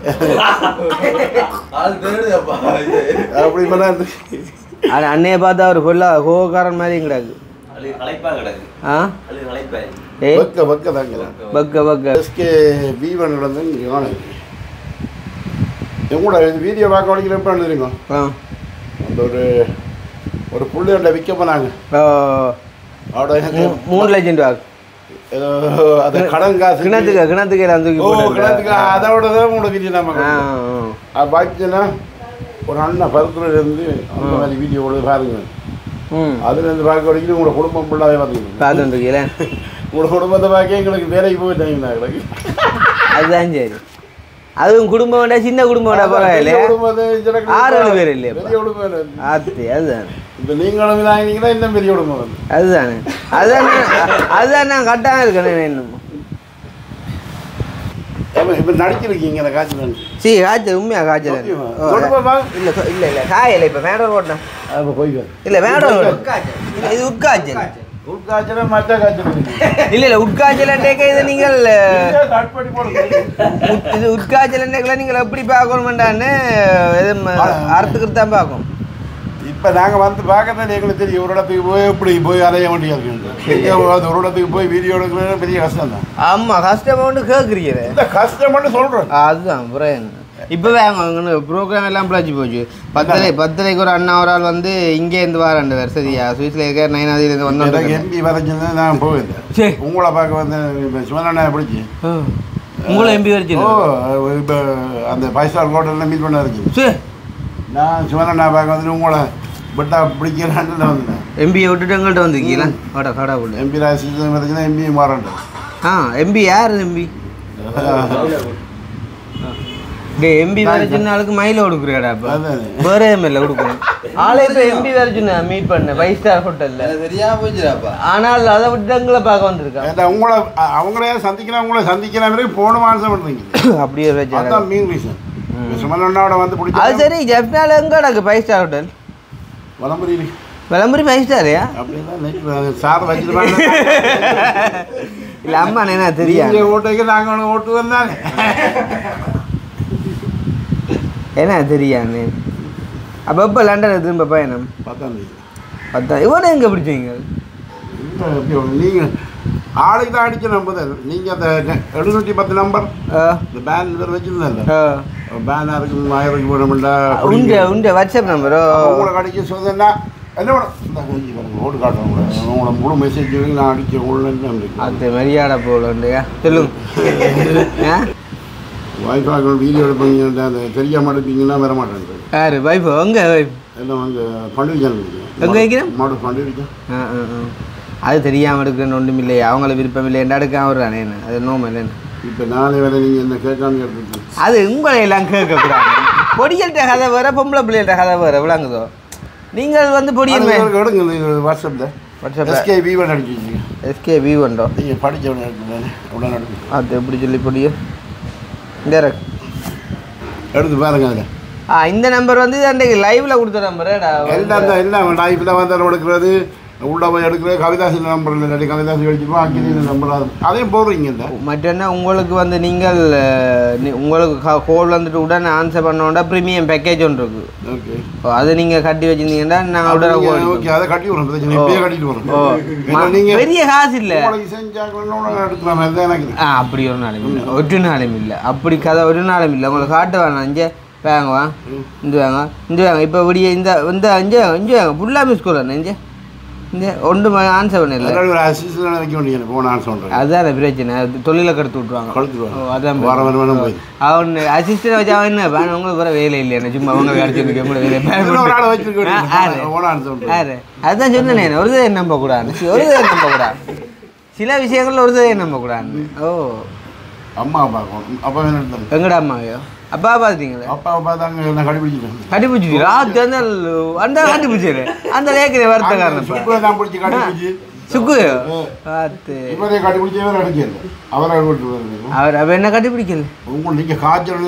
D: அப்படி பண்ணா
C: ஆனால் அன்னையை பார்த்தா அவர் கொல்லா கோகாரன் மாதிரி கிடாது ஆ ஏ
D: வெக்க வெக்க தாங்கிறேன்
C: பக்க பக்க
D: எஸ்கே பீவன் நடந்து இங்கே காணும் எங்கூட வீடியோ பார்க்க வரைக்கும் தெரியுமா
C: ஆ
D: அந்த ஒரு ஒரு புள்ளையோட விற்க போனாங்க
C: ஓ,
D: அவட எனக்கு
C: மூ- மூணு லட்சம் ரூபா
D: ஏதோ அந்த கடன் காசு
C: கிணத்துக்கு கிணத்துக்கு எல்லாம் தூக்கி
D: ஓ
C: போட்டு
D: கிணத்துக்கு அதோட தான் உங்களோட வீடியோ நம்ம
C: ஆ
D: அது பார்த்தீங்கன்னா ஒரு அண்ணன் பருத்துல இருந்து அந்த மாதிரி வீடியோ பாருங்க
C: ம்
D: அதுலேருந்து பார்க்க வரைக்கும் உங்களோட குடும்பம் ஃபுல்லாகவே பார்த்துக்கணும்
C: பார்த்து வந்துருக்கீங்களே
D: உங்களோட குடும்பத்தை பார்க்க எங்களுக்கு வேலைக்கு போய் டைம் எங்களுக்கு
C: அதுதான் சரி அதுவும் குடும்பம் வேண்டா சின்ன குடும்பம் வேண்டா பரவாயில்ல
D: பெரிய குடும்பத்தை சிலக்கு
C: ஆறு ஏழு பேர் இல்லையா
D: பெரிய குடும்பம் இல்லை.
C: ஆத்தி அதுதான்
D: இப்ப நீங்களும் இதாங்கினீங்கன்னா இன்னும் பெரிய குடும்பம் வந்து
C: அதுதானே அதுதான் நான் அதுதான் நான் கட்டாக இருக்கேன் இன்னும்
D: இப்ப- இப்ப நடிச்சிருக்கீங்க இந்த காய்ச்சல்
C: சீ காய்ச்சல் உண்மையா காய்ச்சல்
D: சத்தியமா?
C: ஓ,
D: சொல்லுப்பா.
C: இல்ல சொ- இல்ல இல்ல காயல இப்ப மேடல் ஓட்டேன்
D: அப்போ போய்க்காது
C: இல்ல மேடல் ஓட்டேன் இது உட்காய்ச்சல்
D: உட்காய்ச்சல மற்ற காய்ச்சல்
C: இல்ல இல்ல உட்காய்ச்சல் இதை நீங்கள்
D: கட் பண்ணி போடுங்க
C: உட்- இது உட்காய்ச்சல் நீங்கள் எப்படி பார்க்கணுமெண்டான்னு இது ம- அறுத்துக்கிட்டு தான் பார்க்கும்
D: இப்ப நாங்க வந்து பார்க்கறது எங்களுக்கு தெரியும் ஒரு இடத்துக்கு போய் இப்படி போய் அலைய வேண்டியது இருக்கு அது ஒரு இடத்துக்கு போய் வீடியோ எடுக்கிறது பெரிய கஷ்டம் தான்
C: ஆமா கஷ்டமா ஒன்று கேட்குறீங்க
D: இந்த கஷ்டம் மட்டும் சொல்றேன்
C: அதுதான் புரியன் இப்போவே அவங்க ப்ரோக்ராம் எல்லாம் பிளாச்சு போச்சு பத்தரை பத்தரைக்கு ஒரு அண்ணா ஒரு ஆள் வந்து இங்கே இருந்து வாராண்டு வேறு சரியா சுவிஸில் இருக்க நைனாதியிலேருந்து
D: எனக்கு
C: வந்தோம்
D: எம்பி வரைஞ்சது நான் போயிருந்தேன்
C: சரி
D: உங்களை பார்க்க வந்து இப்போ சிவனண்ணா பிடிச்சி
C: உங்களை எம்பி வரைச்சு
D: ஓ இப்போ அந்த ஃபைவ் ஸ்டார் ஹோட்டலில் மீட் பண்ண இருந்துச்சு
C: சரி
D: நான் சிவனண்ணா பார்க்க வந்துட்டு உங்களை பட்டா பிடிக்கிறான்னு வந்தேன்
C: எம்பியை விட்டுட்டு எங்கள்கிட்ட வந்துருக்கீங்களா கடை கடை உள்ள
D: எம்பி ராசி வரைக்கும் எம்பியும் மாறேன்
C: ஆ எம்பி யார் எம்பி டே எம்பி வேற சின்ன ஆளுக்கு மயில கொடுக்குறியாடா இப்போ
D: அதான்
C: வேற எம்எல்ஏ கொடுக்கணும் ஆளே இப்போ எம்பி வேற சின்ன மீட் பண்ணேன் ஃபைவ் ஸ்டார் ஹோட்டலில்
A: தெரியாம போச்சுடாப்பா
C: ஆனால் அதை விட்டு எங்களை பார்க்க வந்திருக்கான்
D: ஏன்டா உங்களை அ- அவங்களே சந்திக்கலாம் உங்களை சந்திக்கலாம் மாதிரி போன மாதம் பண்ணுறீங்க
C: அப்படியே வச்சு
D: அதுதான் மீன் ரீசன் சுமனண்ணாவோட வந்து
C: அது
D: பிடிச்சா
C: சரி ஜெஃப்னால எங்க எனக்கு ஃபைவ் ஸ்டார் ஹோட்டல்
D: வலம்புரி
C: விளம்பரி பேசிட்டாரியா
D: அப்படின்னா நெட் சார் வச்சுருப்பாங்க
C: இல்லை அம்மா என்ன தெரியா
D: நீங்க ஓட்டுக்கு நாங்கள் ஓட்டு வந்தானே
C: என்ன தெரியான்னு அப்போ எப்போ லண்டன் திரும்ப பயணம்
D: பத்தாம் தேதி
C: பத்தா இவனை எங்கே பிடிச்சீங்க
D: இல்ல, எப்படி ஒண்ணு, நீங்க ஆளுக்கு தான் அடிச்ச நம்பர் நீங்க அந்த எழுநூற்றி பத்து நம்பர்
C: ஆ
D: இந்த பேன் பேர் வச்சிருந்தேன்
C: ஆ
D: பேனா இருக்கு ஆயிரம் போடமுண்டா
C: உண்ட உண்ட வாட்ஸ்அப் நம்பரோ
D: உங்களை கடிக்க சொன்னா என்ன பண்ண இந்த கஞ்சி பாருங்க ஓட்டு காட்டுறேன் உங்களை உங்களை முழு மெசேஜ் நான் அடிக்க உள்ள
C: அது மரியாதை போல உண்டுயா சொல்லுங்க ஆ
D: வாய்ப்பாக்கள் வீடியோ எடுப்பீங்க அந்த தெரியாம எடுப்பீங்கன்னா வர மாட்டேன்
C: யாரு வைஃப் எங்க வைஃப்
D: எல்லாம் அங்கே பண்டிகை
C: எங்க வைக்கிறேன்?
D: மாடு பண்டிகை
C: ஆ ஆ ஆ. அது தெரியாமல் எடுக்கணும் ஒன்றும் இல்லையா அவங்கள விருப்பம் இல்லை என்ன எடுக்காம வருவானே என்ன அது நோம் இல்லைன்னு
D: இப்போ நாளை வேலை நீங்கள் என்ன கேட்காம எடுத்துட்டு
C: அது உங்களை எல்லாம் கேட்கக்கூடாது பொடிகள்கிட்ட கதை வேற பொம்பளை பிள்ளைகள்ட்ட கதை வேற விளங்குதோ நீங்கள் வந்து பொடியல் மே-
D: அது எடுங்க இந்த வாட்ஸ்அப்பில்
C: வாட்ஸ்அப்ல
D: எஸ்கே வீவன் அடிச்சு வச்சுங்க
C: எஸ்கே வி ஒன்றோ
D: நீங்கள் படித்தவன எடுத்துதானே உடனே எடுங்க
C: அது எப்படி சொல்லி பொடியல் இந்த இருக்கு.
D: எடுத்து பாருங்க அதில்
C: ஆ இந்த நம்பர் வந்து அன்றைக்கு லைவ்ல கொடுத்த நம்பரேடா
D: எல்லாம் தான் எல்லாம் நான் இப்போ தான் வந்தாலும் எடுக்கிறது உள்ள போய் எடுக்கிறது கவிதாசி நம்பர் இல்லாட்டி கவிதாசி வச்சுப்போம் அக்கினி நம்பர் அதையும் போடுறீங்க இந்த
C: மற்றென்ன உங்களுக்கு வந்து நீங்கள் அஹ், நீ- உங்களுக்கு கோல் வந்துட்டு உடனே ஆன்சர் பண்ணோன்னா ப்ரீமியம் பேக்கேஜ் ஒன்று இருக்கு
D: ஓகே
C: ஓ, அது நீங்கள் கட்டி வச்சிருந்தீங்கன்னா நாங்கள் உடனே call
D: ஓகே அதை கட்டி விடுறோம் பிரச்சனை இப்பயே கட்டிட்டு வரோம்
C: ஓ
D: ஏன்னா
C: ம-
D: நீங்கள்
C: பெரிய காசு இல்லை
D: உங்களுக்கு செஞ்சாக்கணும் எடுக்கிற மாதிரி தான் எனக்கு
C: ஆ அப்படி ஒரு நாளும் இல்லை ஒரு நாளும் இல்லை அப்படி கதை ஒரு நாளும் இல்லை உங்களுக்கு காட்ட வேணாம் இங்கே வாங்க வா இந்த வாங்க இந்த வாங்க இப்போ விடிய இந்த இந்த இங்கே இங்கே வாங்க ஃபுல்லாக மிஸ் கொள்ளணும் இங்கே இந்த ஒன்று ஆன்சர் பண்ணல
D: அதனால ஒரு அசிஸ்டன்ட் வைக்க வேண்டிய போனான்னு சொல்கிறேன்
C: அதுதான் பிரச்சனை அது தொழிலை கெடுத்து விட்ருவாங்க
D: கழுத்துருவாங்க
C: ஓ அதான்
D: வார வாரம் வேணும் போய்
C: அவன் அசிஸ்டன்ட் வச்சா அவன் என்ன வேணும் உங்களுக்கு வர வேலை இல்லை சும்மா அவங்க அடிச்சிருக்கு எப்படி வேலை
D: இதுல ஒரு ஆளை வச்சிருக்க
C: ஆ, ஆறு.
D: வேண்டியது ஓனான்னு சொல்கிறேன்
C: யாரு அதுதான் சொன்னேன் ஒரு தடவை நம்பக்கூடாது ஒரு தடவை நம்பக்கூடாது சில விஷயங்கள்ல ஒரு தடவை நம்பக்கூடாது ஓ
D: அம்மா பார்க்கணும் அப்பா வேணும் எடுத்தாங்க
C: எங்கடா அம்மாவையோ அப்பா பார்த்தீங்களே
D: அப்பாவை பார்த்தாங்க என்ன கண்டுபிடிச்சிட்டேன்
C: கண்டுபிடிச்சிரு அது அந்த அந்த கண்டுபிடிச்சிரு அந்த லேக்கிற வருத்தக்காரன்
D: சுக்குவை தான் பிடிச்சி கண்டுபிடிச்சி
C: சுக்கு பார்த்து
D: இவரே கண்டுபிடிச்சவே நடக்கல அவரை விட்டு வருது
C: அவர் அவ என்ன கண்டுபிடிக்கல
D: உங்களுக்கு நீங்கள் காய்ச்சல்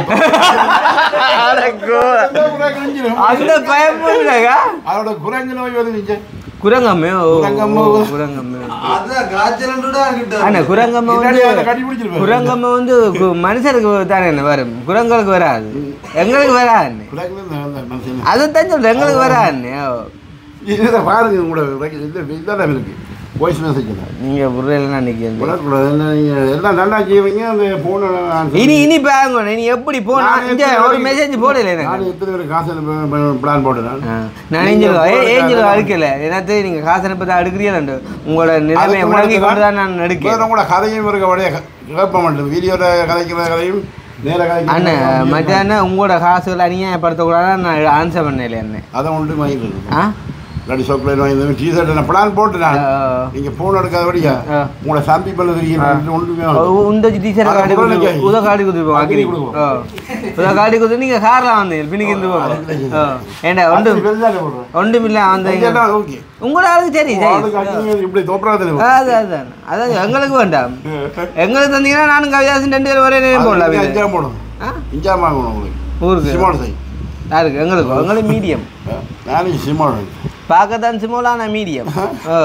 C: அந்த பயப்படுறாங்க
D: அதோட குரங்கு நோய் வந்து நீங்கள்
C: குரங்கம்மே ஓ
D: குரங்கம்மா.
C: ஓ, குரங்கம்மே
A: அதான் காய்ச்சல்
C: அண்ணா குரங்கம்மா வந்து
D: கண்டுபிடிச்சிருப்பாரு
C: குரங்கம்மா வந்து கு- மனுஷருக்கு தானே என்ன வரும் குரங்களுக்கு வராது எங்களுக்கு வராது
D: குரங்கு அந்த மனுஷன்
C: அதைத்தான் சொல்றேன் எங்களுக்கு வராது
D: இதை பாருங்க உங்களோட இந்த இதான் இருக்கு வாய்ஸ் மெசேஜ் தான்
C: நீங்க புரியலன்னா நினைக்கிறேன்
D: விடக்கூடாது என்ன நீங்கள் எல்லாம் நல்லா செய்வீங்க அந்த ஃபோனை
C: இனி இனி பாருங்க நீ எப்படி போனா
D: நான்
C: இங்க
D: எத்தனை
C: ஒரு
D: வரைக்கும்
C: மெசேஜ் போடல எனக்கு
D: நான் எத்தனை பேர் காசு பிளான் போட்டேன்
C: ஆ, நான் ஏஞ்சல் ஏஞ்சல் அடுக்கல என்னத்து நீங்க காசு அனுப்ப தான் அடுக்கிறீங்களா உங்களோட நிலைமை விளங்கி கொண்டு தான் நான் எடுக்கேன்
D: உங்களோட கதையும் இருக்க வழிய கேட்ப மாட்டேன் வீடியோவில் கதைக்கிற கதையும் நேர
C: அண்ணன்
D: கதைக்கும்
C: மத்தியானம் உங்களோட காசுகளை அநியாயப்படுத்தக்கூடாது நான் ஆன்சர் பண்ணல என்ன
D: அதை ஒன்று வாங்கிட்டு
C: ஆ
D: ரெடி சாக்லேட் வாங்கி டி ஷர்ட் நான் பிளான் போட்டு நான்
C: ஆ.
D: நீங்கள் ஃபோன் எடுக்காதபடியா
C: ஆ.
D: உங்களை சந்தி பண்ண தெரியும் ஒன்றுமே
C: உந்த டீச்சர்
D: அது
C: காடி
D: கூட
C: கொடுத்து
D: நிக்காது.
C: உத காடி கொடுத்துருப்போம்
D: அக்னி
C: அக்னி
D: கொடுப்போம்.
C: உத காடி கொடுத்து நீங்க கார்ல வந்தீங்க பின்னுக்கு இருந்து போங்க ஏண்டா ஒன்று ஒன்றும் இல்லை வந்தீங்க
D: ஓகே
C: உங்களோட ஆளுக்கு சரி சரி
D: ஆளுக்கு அக்னி இப்படி தோப்பராது
C: அது அதுதான் அதான் எங்களுக்கு வேண்டாம் எங்களுக்கு தந்தீங்கன்னா நானும் கவிதாசன் ரெண்டு பேரும் ஒரே நேரம் போடலாம் இது.
D: அஞ்சாம் போடும்
C: ஆ?
D: அஞ்சாம் வாங்கணும் உங்களுக்கு
C: ஊருக்கு
D: சிமோட சை
C: யாருக்கு எங்களுக்கு எங்களுக்கு மீடியம்
D: நாளைக்கு சிமோட
C: பார்க்கத்தான் சிமோலா நான் மீடியம் ஓ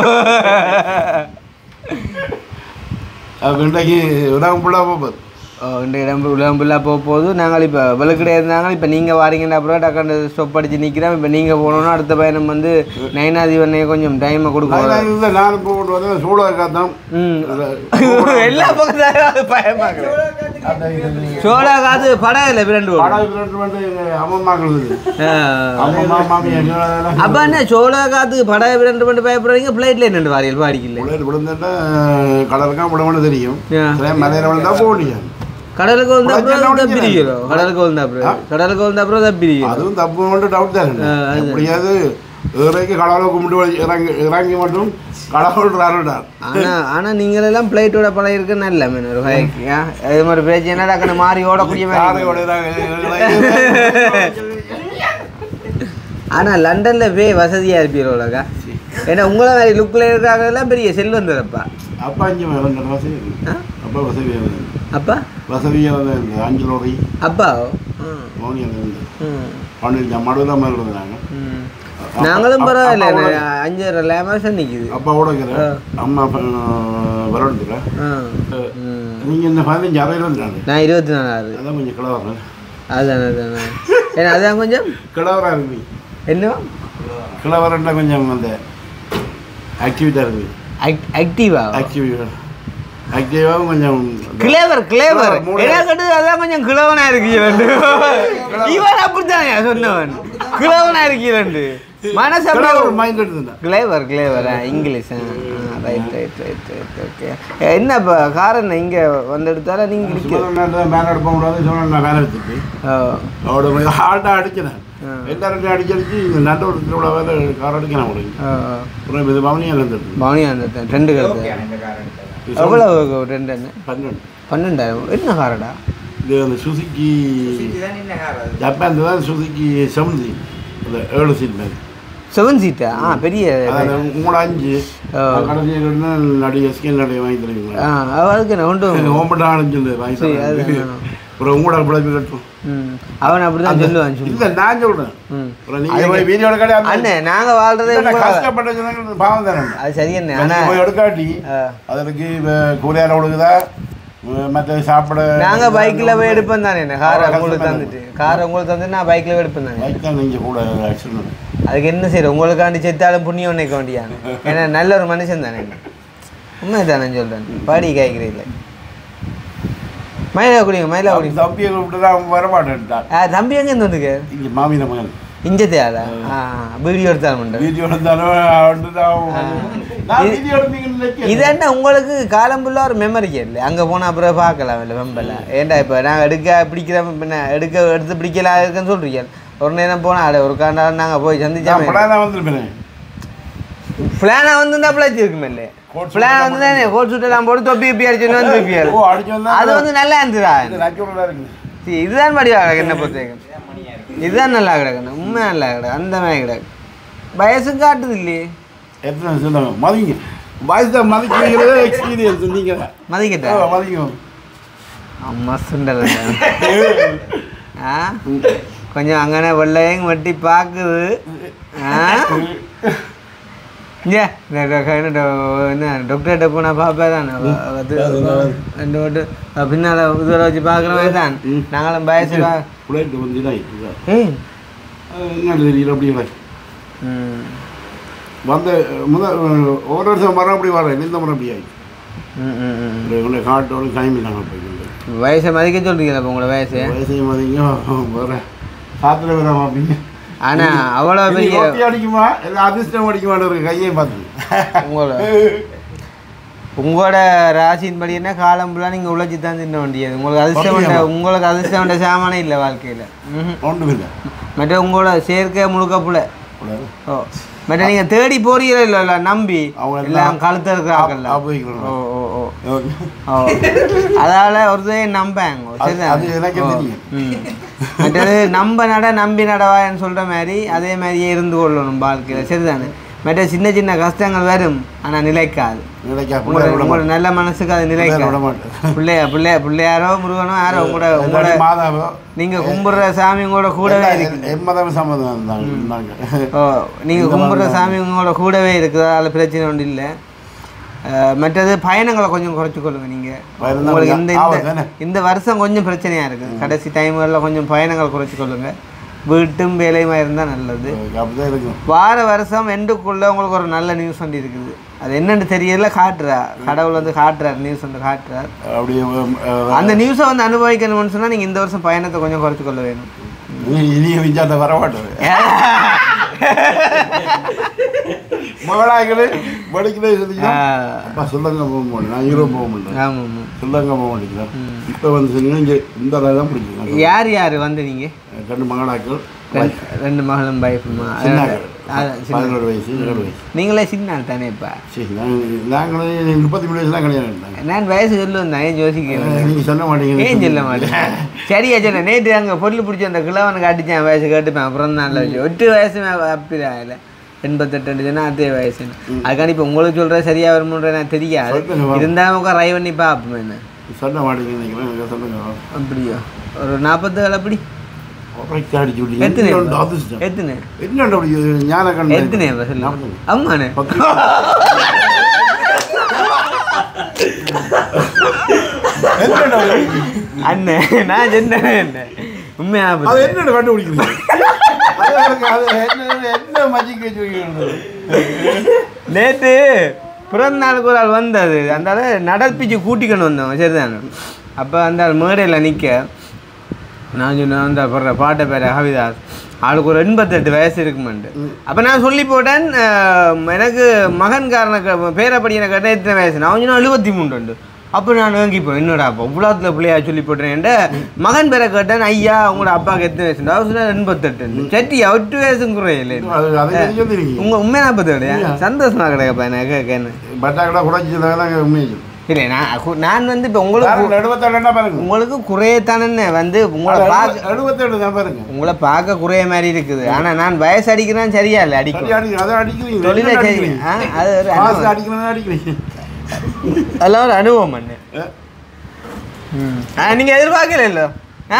D: அது இன்றைக்கு உலகம் ஃபுல்லாக போகுது
C: ஓ இந்த இடம் உலகம் ஃபுல்லாக போக போகுது நாங்கள் இப்போ விளக்கிட இருந்தாங்க இப்போ நீங்கள் வாரீங்கன்னா அப்புறம் டக்காண்டு ஸ்டாப் அடிச்சு நிற்கிறோம் இப்போ நீங்கள் போகணுன்னா அடுத்த பயணம் வந்து நயனாதிவனையே கொஞ்சம் டைமை கொடுக்கும்
D: நான் இல்லை நானும் போட்டு வந்தேன் சூடாக காத்தான்
C: ம் எல்லா பக்கத்தாலும் பயமாக சோழா காது படம் இல்லை பிரண்டு
D: படம் ரெண்டு வந்து அம்மம்மாக்கள் அம்மம்மா மாமியா
C: அப்போ என்ன சோழா காத்து படம் பிரண்டு பண்ணி பயப்படுறீங்க ஃப்ளைட்டில் என்னென்று வாரியல் பாடிக்கல
D: புள்ளையர் விழுந்துட்டா கடலுக்கா விடவனு தெரியும்
C: ஆ.
D: மலையில விழுந்தா போக முடியாது
C: கடலுக்கு வந்த அப்புறம்
D: உடனே
C: தான் பிரிக்கிறோம் கடலுக்கு வந்த அப்புறம் கடலுக்கு வந்த அப்புறம் தான் பிரிக்கிறோம்
D: அதுவும் தப்பு மட்டும் டவுட் தான்
C: ஆ, அது.
D: எப்படியாவது இறங்கி கடவுளை கும்பிட்டு வழி- இறங்கி இறங்கி மட்டும் கடவுள் அருள்டார்
C: ஆனா ஆனா நீங்களெல்லாம் பிளைட்டோட பழம் இருக்கு நல்ல மீன் ஒரு வகைக்கு ஆ? அது மாதிரி பேச்சு என்ன டக்குனு மாறி ஓடக்கூடிய மாதிரி ஆனா லண்டன்ல வே வசதியா இருப்பீரோலக்கா ஏன்னா உங்களை மாதிரி லுக்கில் இருக்கிறாங்கலாம் பெரிய செல்வந்தரப்பா
D: அப்பா இங்கே வேற வசதி
C: ஆ?
D: அப்பா வசதியாக இருந்தது
C: அப்பா
D: வசதியாக தான் இருந்தது அஞ்சு லோரி
C: அப்பா ம்
D: மோனியாக இருந்தது
C: ம்
D: பன்னெண்டு மடுவில் மாதிரி இருந்தாங்க
C: ம் நாங்களும் பரவாயில்ல நான் அஞ்சரை லேமாசம் நிற்குது
D: அப்பாவோட இருக்கிறேன் அம்மா வரணுல
C: ஆ ம்.
D: நீங்கள் இந்த பதினஞ்சு அறையில் வந்துட்டாங்க
C: நான் இருபத்தி நாலாவது
D: அதான் கொஞ்சம் கிளவரம்
C: அதுதானே அதுதானே ஏன்னா அதான் கொஞ்சம்
D: கிளவராக இருக்கு
C: என்ன
D: கிளவரம்னா கொஞ்சம் அந்த ஆக்டிவிட்டாக இருக்குது
C: ஆக்டிவா
D: ஆக்டிவ் ஆக்டிவாகவும் கொஞ்சம்
C: கிளேவர் கிளேவர்
D: கிளவர், மூளை.
C: என்ன கட்டு அதான் கொஞ்சம் கிழவனா இருக்கீங்க இவன் அப்படித்தான் சொன்னவன் கிழவனா இருக்கீங்க மனசு அப்படியே
D: கிளவர் மைண்ட் எடுத்துட்டேன்
C: clever clever English right right right right okay என்ன இப்போ காரணம் இங்கே வந்து எடுத்தால நீங்கள் நிற்க
D: சுமரன் வேலை எடுக்க முடியாது சுமரன் நான் வேலை எடுத்துட்டு அவட போய் ஹார்டாக அடிக்கிறேன் எல்லாரும் அடிச்சு அடிச்சு இந்த நல்ல ஒரு திருவிழா வேலை கார் அடிக்கிறேன் உங்களுக்கு அப்புறம் இது பவனியாக இருந்துட்டு
C: பவுனி அந்த ரெண்டு கருத்து
B: இந்த காரணத்தை
C: எவ்வளோ ரெண்டு என்ன
D: பன்னெண்டு
C: பன்னெண்டாயிரம் என்ன காரடா
D: இது அந்த சுசுக்கி
B: இதுதான் என்ன காரணம்
D: ஜப்பான் தான் சுசுக்கி செவன்சி அந்த ஏழு சீட் மாதிரி
C: செவன் சீட்டா ஆ பெரிய
D: அதில் உங்களோட அஞ்சு
C: ஓ.
D: கடைசியில் நடிகை ஸ்கின் நடிகை வாங்கி தருவீங்களா
C: ஆ அதுக்கு என்ன உண்டு
D: ஓம்பட்டா அடைஞ்சு வாங்கி
C: சரி, அது
D: தரேன்
C: வேணும்.
D: அப்புறம் உங்களோட பிழைப்பு கட்டும்
C: ம் அவன் அப்படி தான் சொல்லுவான் சொல்லு
D: இல்லை நான் சொல்கிறேன்
C: ம்
D: அப்புறம் நீங்கள் போய் வீடியோட கடை
C: அண்ணே நாங்கள் வாழ்றதே
D: இல்ல,
C: உங்கள-
D: கஷ்டப்பட்ட ஜனங்களுக்கு பாவம் தானே
C: அது சரி அண்ணே
D: நீங்க
C: ஆனால்
D: போய் எடுக்காட்டி
C: ஆ.
D: அதற்கு கூலியால ஒழுகுதா மற்ற சாப்பிட
C: நாங்கள் பைக்கில் போய் எடுப்போம் தானே என்ன காரை
D: அவ்வளவு
C: உங்களுக்கு
D: கஷ்டமா
C: தந்துட்டு காரை உங்களுக்கு தந்துட்டு நான் பைக்கில் போய் எடுப்பேன் தானே
D: பைக் தான் நீங்கள் கூட ஆக்சிடென்ட்
C: அதுக்கு என்ன செய்யற உங்களுக்காண்டி செத்தாலும் புண்ணியம் நினைக்க வேண்டியானு ஏன்னா நல்ல ஒரு மனுஷன் தானே உண்மை தானே சொல்கிறேன் பாடி காய்க்கிறீங்களே மயிலா குடிங்க மயிலா குடிங்க
D: தம்பியை கூப்பிட்டு தான் அவன் வரமாட்டேன்ட்டான்
C: ஆ தம்பி எங்கே இருந்து வந்துக்கு
D: இங்கே மாமியின மகன்
C: இஞ்ச தேவை ஆ வீடியோ எடுத்தாலும் பண்ணுறேன்
D: வீடியோ எடுத்தாலும் வந்து தான் அவன் நான் வீடியோ எடுத்தீங்கன்னு
C: இது என்ன உங்களுக்கு காலம் ஃபுல்லாக ஒரு மெமரி இல்லை அங்கே போனால் அப்புறம் பார்க்கலாம் இல்லை வெம்பல ஏன்டா இப்போ நாங்கள் எடுக்க பிடிக்கிற பின்ன எடுக்க எடுத்து பிடிக்கலாம் இருக்குன்னு சொல்கிறீங்க ஒரு நேரம் போனால் அட ஒரு காண்டா நாங்கள் போய் சந்திச்சா
D: நான் படம் தான் வந்திருப்பேன்
C: பிளானாக வந்து பிளாச்சி இருக்குமே இல்லை
D: Coat suit
C: பிளான் வந்து தானே கோட் சூட்டெல்லாம் போட்டு தொப்பி இப்பி அடிச்சுன்னு வந்து இருப்பியாரு
D: ஓ அடிச்சு வந்தா
C: அது வந்து நல்லா இருந்துதா
D: இது நச்சுரலாக இருக்குது
C: சரி, இதுதான் படிவா கிடக்கு என்ன பொறுத்தவரைக்கும் இதுதான் நல்லா கிடக்கு உண்மை நல்லா கிடக்கு அந்த மாதிரி கிடக்கு வயசு காட்டுது இல்லையே
D: எத்தனை சொன்னாங்க மதிங்க வாய்ஸ் தான் மதிக்கிறீங்களே எக்ஸ்பீரியன்ஸ் நீங்கள்
C: மதிக்கிட்ட
D: மதிக்கும்
C: அம்மா சுண்டல் ஆ கொஞ்சம் அங்கனே வெள்ளையும் வெட்டி பார்க்குது ஆ ஏ என்ன டாக்டர்கிட்ட போனால் பார்ப்பே தான் ரெண்டு மட்டும் பின்னால் இதில் வச்சு பார்க்குறவங்க தான் நாங்களும் வயசு
D: பிள்ளைட்டு வந்து தான் இருக்குது
C: ஏய்
D: என்ன தெரியல அப்படி இல்லை
C: ம்
D: வந்த முதல் ஒரு வருஷம் மறுபடி வரேன் இந்த மறுபடி ஆகி
C: ம், ம், ம்.
D: உங்களை காட்டோட டைம் நாங்கள் போய்க்கொண்டு
C: வயசை மதிக்க சொல்றீங்களா இப்போ உங்களோட வயசு
D: வயசையும் மதிக்கும் வர சாத்திர வராம அப்படின்னு
C: ஆனா அவ்வளோ
D: இது
C: பெரிய
D: கொட்டி அடிக்குமா இல்லை அதிர்ஷ்டம் அடிக்குமான்னு ஒரு கையையும் பார்த்து
C: உங்களோட உங்களோட ராசியின் படி என்ன காலம் ஃபுல்லாக நீங்கள் உழைச்சி தான் தின்ன வேண்டியது உங்களுக்கு அதிர்ஷ்டம் வேண்ட உங்களுக்கு அதிர்ஷ்டம் வேண்ட சாமானே இல்லை வாழ்க்கையில் ம்
D: ஒன்றும் இல்லை
C: மற்ற உங்களோட சேர்க்கை முழுக்க புல ஓ மற்ற நீங்கள் தேடி போறீங்களோ இல்லை இல்லை நம்பி
D: அவங்க எல்லாம்
C: எல்லாம் கழுத்த இருக்கிறாங்கல்ல
D: ஆபோதிக்கிறோம்
C: ஓ ஓ ஓ ஓ அதால ஒருத்தர் நம்பாங்க சரிதான்
D: அது எனக்கே தெரியும்.
C: ம் மற்றது நம்ப நட நம்பி நடவான்னு சொல்ற மாதிரி அதே மாதிரியே இருந்து கொள்ளணும் வாழ்க்கையில் சரிதானே மற்ற சின்ன சின்ன கஷ்டங்கள் வரும் ஆனா நிலைக்காது
D: நினைக்கா
C: உங்களோட
D: பிள்ளை விட
C: உங்களோட நல்ல மனசுக்கு அது
D: பிள்ளையார விட
C: நிலைக்காது
D: மாட்டேன்
C: பிள்ளைய பிள்ளைய பிள்ளையாரோ முருகனோ யாரோ உங்களோட உங்களோட
D: இல்லாட்டி மாதாவோ
C: நீங்க கும்பிடுற சாமி உங்களோட கூடவே இருக்கு
D: எம்மதம் சம்மதம் இருந்தாங்க இருந்தாங்க
C: ஓ நீங்கள் கும்பிட்ற சாமி உங்களோட கூடவே இருக்குது அதில் பிரச்சனை ஒன்றும் இல்லை மற்றது பயணங்களை கொஞ்சம் குறைச்சிக்கொள்ளுங்க நீங்கள்
D: பயணம் தான்
C: உங்களுக்கு இந்த
D: கொஞ்சம் ஆபத்து
C: இந்த
D: தானே?
C: இந்த வருஷம் கொஞ்சம் பிரச்சனையாக இருக்குது கடைசி டைம்களில் கொஞ்சம் பயணங்கள் குறைச்சிக்கொள்ளுங்க வீட்டும் வேலையுமா இருந்தால் நல்லது
D: அப்படிதான் இருக்கும்
C: வார வருஷம் எண்டுக்குள்ளே உங்களுக்கு ஒரு நல்ல நியூஸ் வண்டி இருக்குது அது என்னன்னு தெரியல காட்டுறா கடவுள் வந்து காட்டுறார் நியூஸ் வந்து காட்டுறார்
D: அப்படியே அஹ்,
C: அந்த நியூஸை வந்து அனுபவிக்கணும்னு சொன்னால் நீங்கள் இந்த வருஷம் பயணத்தை கொஞ்சம் குறைச்சிக்கொள்ள வேணும்
D: இனி- இனிய விஞ்ஞான வரமாட்டது மகளாய்களே படிக்கலே சொல்லிங்க அப்பா சொல்லங்க போக மாட்டேன் நான் யூரோப் போக மாட்டேன்
C: ஆமாம் ஆமாம்
D: சொல்லங்க போக மாட்டேங்கிறேன் இப்போ வந்து சொன்னீங்கன்னா இங்கே இந்த அளவு தான் பிடிக்கும்
C: யார் யார் வந்து நீங்கள்
D: ரெண்டு மகளாக்கள்
C: ரெண்டு மகளும் பைஃபுமா
D: சின்னாக்கள்
C: அதான் சின்ன-
D: பதினோரு வயசு ஏழு வயசு
C: நீங்களே சின்ன ஆள் தானே இப்போ
D: சரி நாங்கள் நாங்களே முப்பத்தி மூணு வயசுலாம் கல்யாணம் பண்ணிட்டாங்க
C: நான் வயசு சொல்லுவேன் தான் ஏன் யோசிக்கிறேன்
D: நீங்கள் சொல்ல மாட்டீங்க
C: ஏன் சொல்ல மாட்டேன் சரியா சொல்ல நேற்று அங்கே பொருள் பிடிச்சி அந்த கிழவனுக்கு அடித்தேன் வயசு கேட்டுப்பேன் அப்புறம் தான் வச்சு ஒட்டு வயசு அப்படிதான் இல்லை எண்பத்தெட்டு சொன்னா அதே வயசு அதுக்காண்டி இப்போ உங்களுக்கு சொல்கிறது சரியா வருமுன்ற எனக்கு தெரியாது
D: சொல்லுங்க வா.
C: இருந்தாலும் உட்கார ரை பண்ணி பார்ப்போம் என்ன
D: சொல்ல மாட்டீங்க நினைக்கிறேன் சொல்லுங்க
C: அப்படியோ ஒரு நாற்பது வேலை அப்படி
D: உரைக்கு அடிச்சு விட்டீங்க.
C: எத்தனை
D: இன்னொன்று அதிர்ஷ்டம்.
C: எத்தனை
D: என்னண்டு அப்படி ஞான கண்ணு?
C: எத்தனை இப்ப சொல்லு
D: நாற்பது.
C: அம்மாண்ணே
D: பத்து. என்னண்டு அப்படி?
C: அண்ணே நான் சொன்னேன் என்ன உண்மையா
D: அது என்னண்டு கண்டுபிடிக்கிறீங்க? அது எனக்கு அது என்ன- என்ன மஜிக் வச்சு வைக்கணும்?
C: நேற்று பிறந்த நாளுக்கு ஒரு ஆள் வந்தது அந்த ஆளை நடப்பிச்சு கூட்டிக்கணும் வந்தோம் சரிதானே அப்போ அந்த ஆள் மேடையில் நிற்க நான் சொன்னேன் அந்த போடுற பாட்டை பேர் ஹவிதாஸ் ஆளுக்கு ஒரு எண்பத்தெட்டு வயசு இருக்குமெண்டு அப்போ நான் சொல்லி போட்டேன் அஹ், எனக்கு மகன் காரன பேரப்படியான கேட்டேன் எத்தனை வயசு நான் சொன்னேன் எழுபத்தி மூணு அப்போ நான் வாங்கி போய் என்னடா அப்போ இவ்வளோத்துல பிள்ளையா சொல்லி போட்டேன் மகன் பேரை கேட்டேன் ஐயா உங்களோட அப்பாவுக்கு எத்தனை வயசு அவர் சொன்னார் எண்பத்தெட்டு சட்டி எட்டு வயசும் குறையில்லை
D: அது அதை தெரிஞ்சு தெரியுங்க.
C: உங்க உண்மை நாற்பது கிடையா சந்தோஷமா கிடையாப்பா எனக்கு கேட்கன்னு
D: பட்டாக்கடா குறைச்சதாக தான் உண்மையை சொல்லு.
C: இல்லை நான் கு- நான் வந்து இப்போ உங்களுக்கு
D: பாருங்க, எழுபத்தேழு என்ன பாருங்க
C: உங்களுக்கு குறையத்தானே வந்து உங்களை பார்க்க
D: எழுபத்தேழு தான் பாருங்க
C: உங்களை பார்க்க குறைய மாதிரி இருக்குது ஆனா நான் வயசு அடிக்கிறேன் சரியா இல்லை
D: சரி
C: அடிக்கும்
D: அடிக்கிறீங்க அதை அடிக்கிறீங்க
C: தொழிலை
D: என்ன
C: சரி
D: அடிக்கிறீங்க?
C: ஆ, அது ஒரு
D: காசு
C: அனுபவம்.
D: அடிக்கிறதா அடிக்கிறீங்க
C: அதெல்லாம் ஒரு அனுபவம் பண்ணு
D: அஹ்,
C: ஆ நீங்க எதிர்பார்க்கல இல்ல ஆ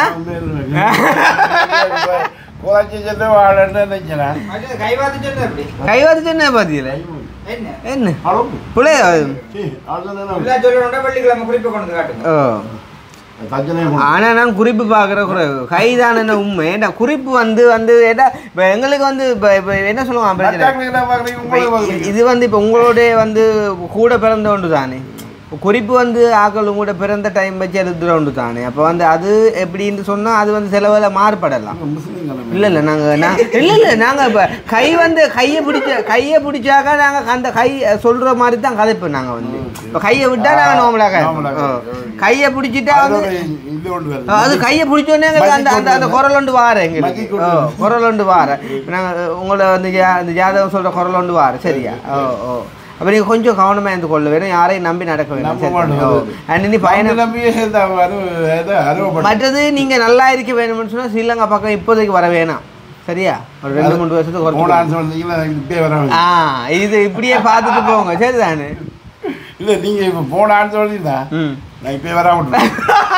D: குறைச்சி சென்று வாழன்னு நினைக்கிறேன்
B: மற்றது கை பார்த்து சொன்ன எப்படி
C: கை பார்த்து சொன்ன பாத்தீங்களா
B: என்ன
C: என்ன
D: அளவு
C: பிள்ளைய
D: சீ, அதுதானே
B: ஃபுல்லாக சொல்லணும்னா வெள்ளிக்கிழமை குறிப்பை கொண்டு வந்து காட்டுங்க
C: ஓ
D: தச்சனையும் கொண்டு.
C: ஆனா நான் குறிப்பு பார்க்குற குறைவு கைதான உண்மை ஏன்டா குறிப்பு வந்து வந்து ஏடா இப்போ எங்களுக்கு வந்து இப்போ இப்போ என்ன சொல்லுவாங்க பிரச்சனை
D: பட்டாக்களை என்ன பார்க்குறீங்க? உங்களை
C: இப்ப
D: பார்க்குறீங்க.
C: இது வந்து இப்போ உங்களோட வந்து கூட பிறந்த ஒன்று தானே இப்ப குறிப்பு வந்து ஆக்கள் உங்களோட பிறந்த டைம் வச்சு எழுதுற ஒன்று தானே அப்போ வந்து அது எப்படின்னு சொன்னால் அது வந்து சில வேளை மாறுபடலாம்
D: நாங்க முஸ்லீம் தானே.
C: இல்லை இல்லை நாங்கள் நான் இல்லை இல்லை நாங்கள் இப்போ கை வந்து கையை பிடிச்ச கையை பிடிச்சாக்கா நாங்கள் அந்த கை சொல்கிற மாதிரி தான் கதைப்போம் நாங்கள் வந்து இப்போ கையை விட்டால் நாங்கள் நோமலாக
D: நார்மலாக.
C: கையை பிடிச்சிட்டா வந்து
D: அதோட இது ஒன்று வருது.
C: அது கையை பிடிச்சோடனே எங்களுக்கு அந்த அந்த அந்த குரல் ஒன்று வார எங்களுக்கு
D: மக்கி கொண்டு
C: ஓ குரல் ஒன்று வார நாங்கள் உங்களை வந்து ஜா- அந்த ஜாதகம் சொல்கிற குரல் ஒன்று வார சரியா ஓ ஓ அப்போ நீங்கள் கொஞ்சம் கவனமாக இருந்து கொள்ள வேணும் யாரையும் நம்பி நடக்க வேணும்
D: நம்ப
C: சரி
D: மாட்டோம்.
C: ஓ அண்ட் இனி பயணம்
D: நம்பி நம்பியே இந்த அரு- இது அருவப்பட்டு.
C: மற்றது நீங்கள் நல்லா இருக்க வேணும்னு சொன்னால் ஸ்ரீலங்கா பக்கம் இப்போதைக்கு வர வேணாம் சரியா ஒரு ரெண்டு மூணு வருஷத்துக்கு
D: போன
C: குறைச்சு
D: ஆன்சர் வந்தீங்களா, எனக்கு இப்பயே வர வேண்டியது.
C: ஆ இது இப்படியே பார்த்துட்டு போங்க சரிதானே
D: இல்ல நீங்க இப்ப போன ஆன்சர் வந்தீங்களா
C: ம்
D: நான் இப்பயே வராம விட்டுருவேன்.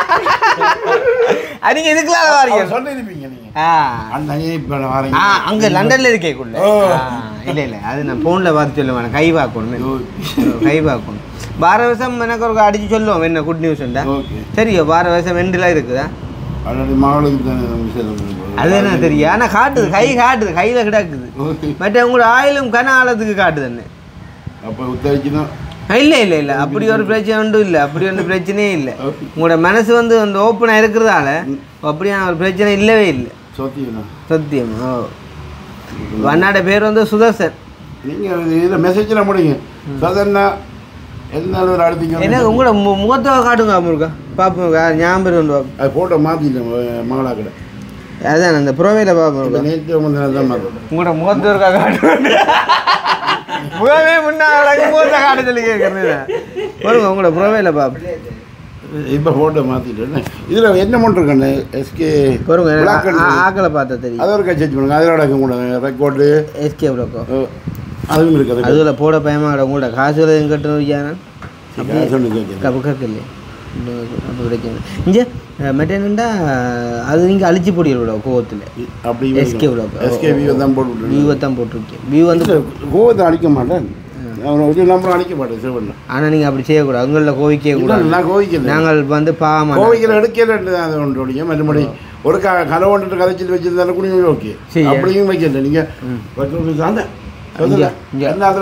C: அது நீங்கள் இதுக்கெல்லாம் வாரீங்க
D: அவர் சொல்லியிருப்பீங்க நீங்க
C: ஆ
D: அந்த ஐயா இப்ப நான் வரேன்
C: ஆ அங்க லண்டன்ல இருக்கேக்குள்ள
D: ஓ.
C: இல்ல இல்ல அது நான் போன்ல பார்த்து சொல்லுவேன் கை பார்க்கணும் கை பார்க்கணும் வார வருஷம் எனக்கு ஒரு அடிச்சு சொல்லுவோம் என்ன குட் நியூஸ்ண்டா
D: ஓகே
C: சரியோ வார வருஷம் ரெண்டுலாம் இருக்குதா
D: அதோட மகளுக்கு தானே நம்ம செய்யணும்.
C: அது என்ன தெரியும் ஆனா காட்டுது கை காட்டுது கையில கிடக்குது
D: ஓகே.
C: மற்ற உங்களோட ஆயிலும் கன ஆழத்துக்கு காட்டுது என்ன
D: அப்ப உத்தரிக்கணும்
C: இல்ல இல்ல இல்ல அப்படி ஒரு பிரச்சனை ஒன்றும் இல்லை அப்படி ஒன்றும் பிரச்சனையே இல்லை உங்களோட மனசு வந்து அந்த ஓப்பனாக இருக்கிறதால அப்படியான ஒரு பிரச்சனை இல்லவே இல்லை
D: சொத்திக்கணும்
C: சத்தியம் ஓ அண்ணாட பேர் வந்து சுதர்சன்
D: நீங்க இதில் மெசேஜில் முடிங்க சதன்னா எந்த ஒரு அடுத்தீங்க
C: என்ன உங்களோட மு முகத்தை காட்டுங்க முருகா பார்ப்போம் ஞாபகம் உண்டு பாப்போம்.
D: அது ஃபோட்டோ மாற்றிட்டேன் மகளா கடை
C: அதான் அந்த புறவையில் பார்ப்போம்
D: இப்போ நேற்று வந்து தான் மாற்றேன்
C: உங்களோட முகத்தை இருக்கா காட்டுங்க முகமே முன்னாடி முகத்தை காட்ட சொல்லி கேட்குறது பாருங்க உங்களோட புறவையில் பார்ப்போம்
D: இப்போ ஃபோட்டோ மாற்றிட்டேன் இதில் என்ன பண்ணுறேன் எஸ்கே
C: பாருங்க
D: Black and
C: ஆ-
D: white.
C: ஆக்களை பார்த்தா தெரியும்
D: அதை ஒரு கட்சி பண்ணுங்க அதில் அடக்க கூட ரெக்கார்டு
C: எஸ்கே ப்ரோக்கோ
D: அதுவும் இருக்குது அது
C: அதுல போட பயமாக உங்களோட காசுகளை எங்க கட்டணும் ஐயா
D: சொல்லி கேட்குறேன்
C: கப்பு கக்கல அப்போ கிடைக்கும் இங்கே மற்ற என்னண்டா அது நீங்கள் அழிச்சு போடிடுவிட கோவத்தில்
D: அப்படி
C: SK விட-
D: எஸ்கே வியூ தான் போட்டு விட்டுருங்க.
C: வியூவை தான் போட்டிருக்கேன் வியூ வந்து
D: இல்ல, கோவத்தை அடிக்க மாட்டேன் அவனை ஒரு நம்பர் அடிக்க மாட்டேன் சிவன்
C: ஆனால் நீங்கள் அப்படி செய்யக்கூடாது உங்களில் கோவிக்கவே கூடாது
D: நான் கோவிக்கல
C: நாங்கள் வந்து பாவமாக
D: கோவிக்கிற எடுக்கல அது ஒன்று ஒழிய மறுபடி ஒரு க கதை ஒன்று கதைச்சிட்டு வச்சிருந்தாலும் கூட ஓகே
C: சரி.
D: அப்படியும் வைக்கல நீங்க அந்த
C: இங்க, இங்க.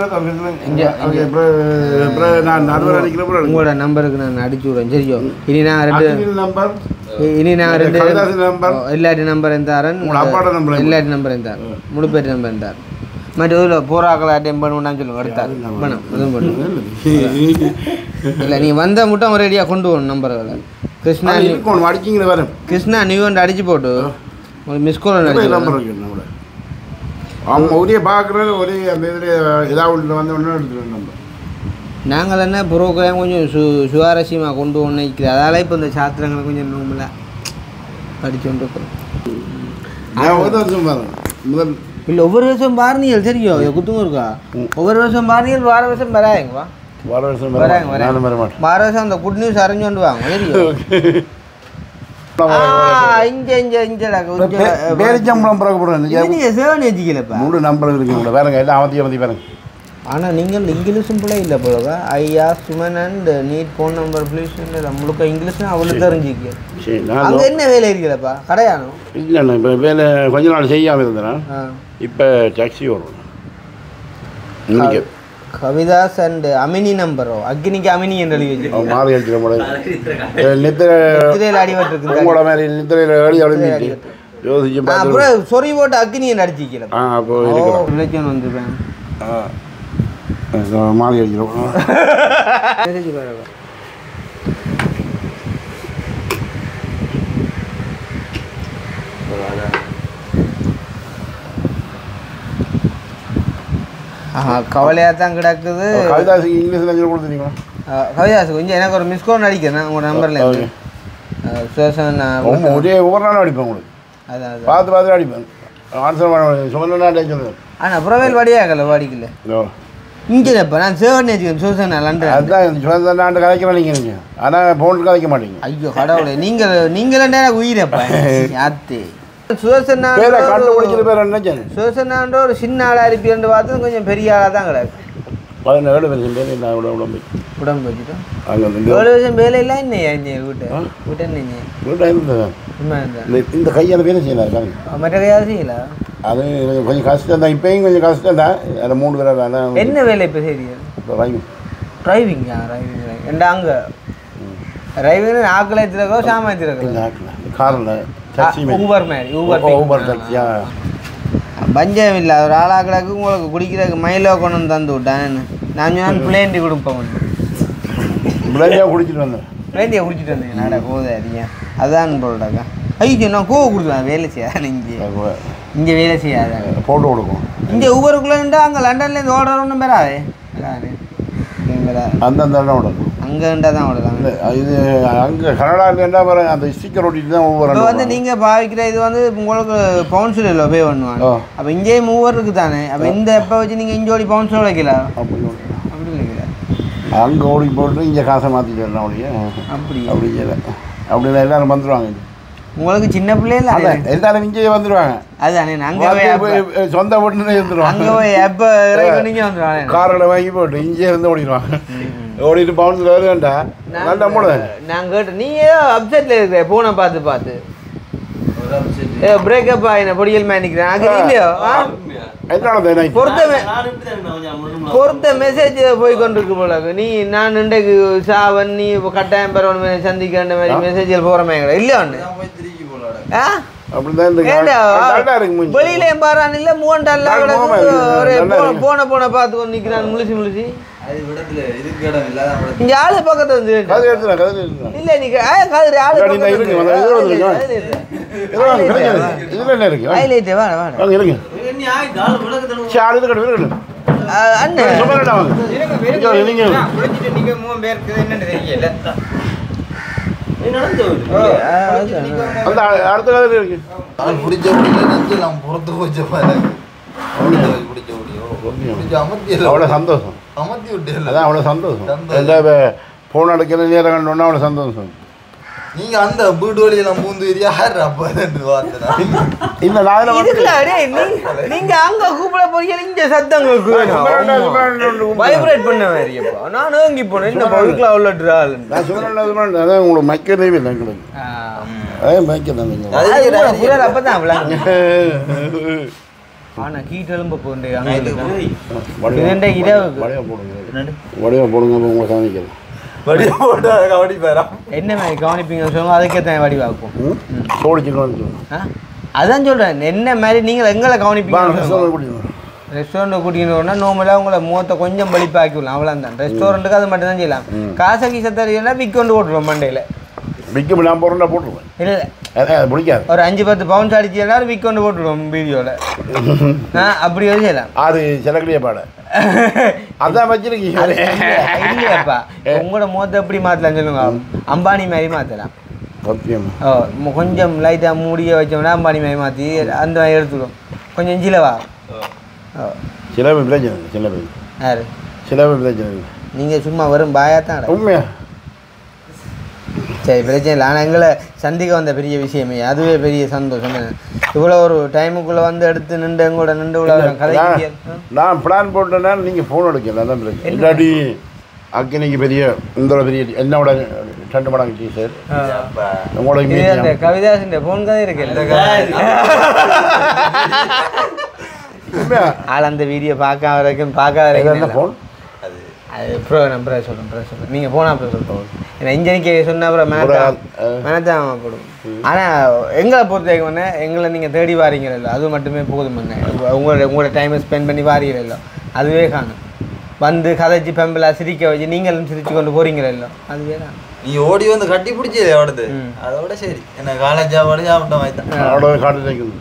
D: நான் நடுவர் அடிக்கிறப்ப
C: உங்களோட நம்பருக்கு நான் அடிச்சு விடுறேன் சரியோ இனி நான் ரெண்டு
D: நம்பர்
C: இனி நான் ரெண்டு
D: கவிதாசன் நம்பர்
C: ஓ, எல்லாட்டி நம்பர் எந்தாரன்
D: உங்களோட அப்பாவோட number என்ன?
C: எல்லாட்டி நம்பர் எந்தார் முழு பேர் நம்பர் எந்தார் மற்ற இதில் போராக்களை அட்டைன் பண்ணுவோம்னு சொல்லுங்க எடுத்தார் வேணும் அதுவும் பண்ணுங்க இல்லை நீ வந்த மட்டும் ரெடியாக கொண்டு போகணும் நம்பர்களை கிருஷ்ணா
D: அது இருக்கும் அடிச்சிங்கிற வரேன்
C: கிருஷ்ணா நீ வந்து அடிச்சு போட்டு ஒரு மிஸ் கால் அடிச்சு
D: நம்பர் இருக்கு நம்மளோட அவங்க ஒரே பார்க்குறது ஒரே அந்த இதில் ஏதாவது வந்து ஒன்று எடுத்துருவேன் நம்பர்
C: நாங்கள் என்ன ப்ரோக்ராம் கொஞ்சம் சு சுவாரஸ்யமாக கொண்டு ஒன்று வைக்கிறது அதால இப்போ இந்த சாத்திரங்களை கொஞ்சம் நோம்பல படிச்சு கொண்டு இருக்கிறோம்
D: நான் ஒரு வருஷம் பாருங்க முதல்
C: இல்லை ஒவ்வொரு வருஷம் பாருனியல் சரியோ குத்துங்க இருக்கா ஒவ்வொரு வருஷம் பாருனியல் வார வருஷம் வராங்கப்பா
D: வர வருஷம்
C: வராங்க
D: நானும் வர மாட்டேன்
C: வார வருஷம் அந்த குட் நியூஸ் அறிஞ்சு கொண்டு வாங்க சரியோ ஆ, இங்க இங்க இங்கடா கொஞ்சம்
D: பேரிச்சம்பளம் பிறகு போடுறேன்
C: இது நீங்க சேவன் வச்சுக்கலப்பா
D: மூணு நம்பர் இருக்கு உங்களை வேறங்க எல்லாம் அவத்தி அவத்தி பாருங்க
C: ஆனா நீங்கள் இங்கிலீஷும் பிள்ளை இல்லை போலவா ஐயா Suman and need phone number please முழுக்க இங்கிலீஷும் அவளுக்கு தெரிஞ்சுக்க
D: சரி
C: அங்க
D: நான்
C: என்ன வேலை இருக்கலப்பா கடையானோ
D: இல்லைண்ணா இப்போ வேலை கொஞ்ச நாள் செய்யாமல் இருந்தேன்
C: ஆ.
D: இப்போ டாக்ஸி ஓடுறேன் இன்னைக்கு
C: கவிதாஸ் அண்ட் அமினி நம்பரோ அக்னிக்கு அமினி என்று எழுதி
D: அவன்
C: வச்சிருக்கீங்க
D: மாறி அடிக்கிற முறை நித்திர
C: திரையில் அடிபட்டிருக்கு
D: உங்களோட மாதிரி நித்திரையில் ஏழி அழுந்திட்டு யோசிச்சு பார்த்து
C: அப்புறம் சொறி போட்டு அக்னி என்று அடிச்சிக்கல
D: ஆ அப்போ இருக்கிறோம்
C: ரிலேஷன் வந்துருப்பேன்
D: ஆ மாறி அடிக்கிறோம்
C: மெசேஜ் பாருங்க ஆஹா கவலையாக தான் கிடக்குது
D: கவிதாசுக்கு இங்கிலீஷில் சொல்லி கொடுத்துருங்களா
C: ஆ, கவிதாஸ் கொஞ்சம் எனக்கு ஒரு மிஸ் கால் அடிக்கிறேன் உங்கள் நம்பரில் இருந்து சுதர்சன்
D: ரொம்ப ஒரே ஒவ்வொரு நாளும் அடிப்பேன் உங்களுக்கு
C: அதான் அதான்
D: பார்த்து பார்த்து அடிப்பேன் ஆன்சர் பண்ண சொன்ன நாட்டே சொல்லுவேன்
C: ஆனால் புறவேல் வடியாகல வாடிக்கல இங்கே இப்போ நான் சேவன் வச்சுக்கிறேன் சுதர்சன் லண்டன்
D: அதுதான் சொந்த நாட்டு கதைக்கிறேன் நீங்கள் நீங்கள் ஆனால் ஃபோன் கதைக்க மாட்டீங்க
C: ஐயோ கடவுளே நீங்கள் நீங்கள் எனக்கு உயிரப்பா யாத்து சுதர்சன்
D: பேரை கண்டு முடிக்கிற பேர் என்ன சொன்னேன்
C: சுதர்சனான்ற ஒரு சின்ன ஆளாக இருப்பீன்னு பார்த்து கொஞ்சம் பெரிய ஆளாக தான் கிடக்கு
D: பதினேழு வருஷம் பேர் நான் விட உடம்பு
C: உடம்பு வச்சுட்டோம்
D: அங்கே வந்து
C: ஏழு வருஷம் வேலை இல்லை என்னையா இந்த வீட்டு வீட்டு என்ன
D: வீட்டில் இருந்தேன்
C: சும்மா இருந்தா
D: இந்த இந்த கையால் வேலை செய்யலாம் பாருங்க
C: மற்ற கையாவது செய்யல
D: அது கொஞ்சம் கஷ்டம் தான் இப்பயும் கொஞ்சம் கஷ்டம் தான் அதில் மூணு பேரை வேணாம்
C: என்ன வேலை இப்போ சரி
D: இப்போ வாங்கி
C: டிரைவிங்கா டிரைவிங் ரெண்டா அங்கே டிரைவிங் ஆக்கில் எடுத்துருக்கோ சாமா எடுத்துருக்கோ
D: காரில் டாக்ஸி
C: ஊபர் மாதிரி ஊபர்
D: ஊபர் டாக்ஸியா
C: பஞ்சம் இல்லை ஒரு ஆளாக்கடாக்கு உங்களுக்கு குடிக்கிறதுக்கு மயிலோ கொண்டு வந்து தந்து விட்டேன் நான் சொன்னால் பிளேண்டி கொடுப்பேன்
D: பிள்ளையாக குடிச்சிட்டு வந்தேன்
C: பிளேண்டியை குடிச்சிட்டு வந்தேன் நாடா போதாதீங்க அதான் போலடாக்கா ஐயோ நான் கோவ கொடுக்கலாம் வேலை செய்யாத இங்கே இங்கே வேலை செய்யாத
D: போட்டு கொடுக்கும்
C: இங்கே ஊபருக்குள்ளே அங்கே லண்டன்லேருந்து ஓடுறவொன்னும் பெறாதே
D: அந்தந்த இடம் விடணும்
C: அங்கே தான் ஓடலாம்
D: இல்லை இது அங்கே கனடாவில் என்ன பாருங்க அந்த ஸ்டிக்கர் ஒட்டிட்டு தான் ஒவ்வொரு
C: இப்போ வந்து நீங்கள் பாவிக்கிற இது வந்து உங்களுக்கு பவுன்சில் பே பண்ணுவாங்க
D: ஆ.
C: அப்போ இங்கேயே மூவர் இருக்கு தானே அப்போ இந்த எப்போ வச்சு நீங்கள் இங்கே ஓடி பவுன்சில் வைக்கலாம்
D: அப்படி ஒண்ணு.
C: அப்படி இல்லைங்களா
D: அங்கே ஓடி போட்டு இங்கே காசை மாற்றிட்டு வரணும் அப்படியே
C: அப்படி
D: அப்படி இல்லை அப்படின்னா எல்லாரும் வந்துடுவாங்க இங்க.
C: உங்களுக்கு சின்ன பிள்ளைல
D: அதான் எல்லாரும் இங்கேயே வந்துடுவாங்க
C: அதுதானே அங்கே போய்
D: வந்து
C: அப்ப-
D: போய் சொந்த வீட்டுல
C: அங்கே
D: இருந்துருவாங்க
C: போய் எப்போ இறங்கி நீங்க வந்துடுவாங்க
D: காரில் வாங்கி போட்டு இங்கே இருந்து ஓடிடுவாங்க ஓடிட்டு பவுன்ஸில் வருவேன்டா நல்ல மூட
C: நான் கேட்டேன் நீ ஏதோ அப்செட்ல இருக்கிற போனை பார்த்து பார்த்து ஏ பிரேக்கப் ஆயின பொடியல் மேன் நிற்கிறேன் அது இல்லையோ ஆ?
D: எத்தனால தான்
C: பொறுத்த மெ- பொறுத்த மெசேஜ் போய் கொண்டிருக்கு போல இருக்கு. நீ நான் இன்றைக்கு சாவன் நீ இப்போ கட்டாயம் பெறவன் சந்திக்கிற மாதிரி மெசேஜில் போகிறமே இல்லையா ஒன்று ஆ
D: அப்படிதான் இந்த
C: ஏண்டா,
D: நல்லா இருக்கு மூஞ்சி.
C: வெளியில பாரான் இல்ல மூவன்டால
D: நான் போகாம இருக்கேன்.
C: ஒரே
D: நல்லா
C: போ-
D: இருக்கு.
C: போன போன பார்த்து கொண்டு நிக்கிறான் முழுசி முழுசி
A: அது விடத்துல இதுக்கு இடம் இல்லாத விடத்துல
C: இங்க ஆளு பக்கத்துல வந்து
D: கதை எடுத்துனா கதை எடுத்துனா
C: இல்ல நீங்க ஆ காது ஆளு
D: இல்லாட்டி இந்த இருக்கு, அந்த இதுல வந்து இருக்கு. இதெல்லாம் வந்து கிடையாது. இதுல என்ன இருக்கு வாங்க.
C: ஹைலைட் வாடா வாடா
D: வாங்க இருங்க சரி ஆளு இருக்கட்டும் இருக்கட்டும்
C: ஆ, அண்ணன்
D: சும்மா வாங்க இங்க வாங்க, நீங்க வாங்க.
B: குளிச்சுட்டு நீங்க மூணு பேருக்கு என்னன்னு தெரியல
C: ஆ, அதுதான்.
D: அந்த அ- அடுத்த கதை இருக்கு
A: அவன் பிடிச்ச முடியல நெஞ்சு நான் புறத்து வச்ச மாதிரி பிடிச்ச பிடிச்ச முடியும் பிடிச்ச அமர்த்தி
D: அவ்வளோ சந்தோஷம்
A: அமர்த்தி விட்டு
D: அதான் அவ்வளோ சந்தோஷம்
A: சந்தோஷம்.
D: எந்த ஃபோன் அடிக்கிற நேரம் கண்டோன்னா அவ்வளோ சந்தோஷம்
A: நீங்க அந்த வீட்டு வழியெல்லாம் பூந்து ஏரியா யார் அப்ப வார்த்தை
D: இல்லை நான் அதில் வந்து
C: இதுக்குள்ள டேய், நீ- நீங்க அங்க கூப்பிட போறீங்க இங்க சத்தம் கேக்குது வைப்ரேட் பண்ண மாதிரி அப்பா நான் ஏங்கி போனேன் இந்த பவுலுக்குள்ள அவ்வளோ ட்ரால்
D: நான் சொன்னேன் அதான் உங்களுக்கு மைக்க தேவை இல்லை எங்களுக்கு அதே மைக்க தான் நீங்கள்
C: புரியல அப்பதான் விளாங்க ஆனா கீட்டு எலும்ப போண்டே அங்க இரண்டே இரவுக்கு.
D: வடையா போடுங்க வடையா போடுங்க அப்ப உங்களை காமிக்கிறேன்
A: வடிய போட்டு கபடி பேரா
C: என்ன மாதிரி கவனிப்பீங்க சொல்லுங்க அதுக்கேற்ற வடிவாக்கும்
D: ம் சோடி சிக்கன்
C: ஆ? அதான் சொல்றேன் என்ன மாதிரி நீங்கள் எங்களை
D: வாங்க
C: கவனிப்பீங்க
D: சோறு குடிக்கணும்
C: ரெஸ்டாரண்ட் கூட்டிக்கணும்னா நார்மலாக உங்களை முகத்தை கொஞ்சம் பலிப்பாக்கி விடலாம் அவ்வளோதான் ரெஸ்டாரண்ட்டுக்கு அது மட்டும் தான் செய்யலாம் காசை கீசை தரீங்கன்னா விக் கொண்டு போட்டுருவோம் மண்டையில்
D: விற்க நான் போடுறா போட்டுருவேன்
C: இல்லை
D: அதான் அது பிடிக்காது
C: ஒரு அஞ்சு பத்து பவுன்ஸ் அடிச்சு எல்லாரும் விக் கொண்டு போட்டுருவோம் வீடியோவில் ஆ அப்படி வந்து செய்யலாம்
D: அது சிலக்கடிய பாட அதான் வச்சிருக்கீங்க
C: இல்லையாப்பா உங்களோட முகத்தை எப்படி மாற்றலாம் சொல்லுங்க அம்பானி மாதிரி மாற்றலாம்
D: சத்தியம்
C: ஓ மு- கொஞ்சம் லைட்டாக மூடிய வச்சோம்னா அம்பானி மாதிரி மாற்றி அந்த மாதிரி எடுத்துடும் கொஞ்சம் ஜிலவா ஓ
D: சில பேர் பிரச்சனை இல்லை சில பேர்
C: யாரு
D: சில பேர் பிரச்சனை இல்லை
C: நீங்கள் சும்மா வெறும் பாயா தான்
D: உண்மையா
C: சரி பிரச்சனை இல்லை ஆனால் எங்களை சந்திக்க வந்த பெரிய விஷயமே அதுவே பெரிய சந்தோஷம் இவ்வளோ ஒரு டைமுக்குள்ளே வந்து எடுத்து நின்று எங்களோட நின்று இவ்வளோ கதை
D: நான் நான் பிளான் போட்டேன்னா நீங்கள் ஃபோன் எடுக்கல அதான் பிரச்சனை இல்லாட்டி அக்கினிக்கு பெரிய இந்த பெரிய என்னோட ரெண்டு மடங்கு டீஷர்ட் உங்களோட
C: இது அந்த
D: மீடியம்
C: கவிதாசின் ஃபோன் கதை இருக்கு ஆள் அந்த வீடியோ பார்க்க வரைக்கும் பார்க்க
D: என்ன
C: வரைக்கும்
D: ஃபோன்
C: அது ப்ரோ நான் ப்ரோ சொல்கிறேன் ப்ரோ சொல்கிறேன் நீங்கள் போனால் அப்புறம் சொல்கிறோம் ஏன்னா இன்ஜினிக்கு சொன்ன அப்புறம்
D: ஒரு
C: மேனத்தான்
D: ஆள், அஹ்.
C: மேனத்தான் போடும் ஆனால் எங்களை பொறுத்த வரைக்கும் வந்து எங்களை நீங்கள் தேடி வாரீங்களோ அது மட்டுமே போதும் பண்ண உங்களோட உங்களோட டைமை ஸ்பெண்ட் பண்ணி வாரீங்களோ அதுவே காணும் வந்து கதைச்சு பெம்பலா சிரிக்க வச்சு நீங்களும் சிரிச்சு கொண்டு போறீங்களோ அதுவே தான்
A: நீ ஓடி வந்து கட்டி பிடிச்சி அவடது அதோட சரி என்ன காலேஜ் சாப்பாடு சாப்பிட்ட மாதிரி தான்
D: அவரோட காட்டு நிற்குது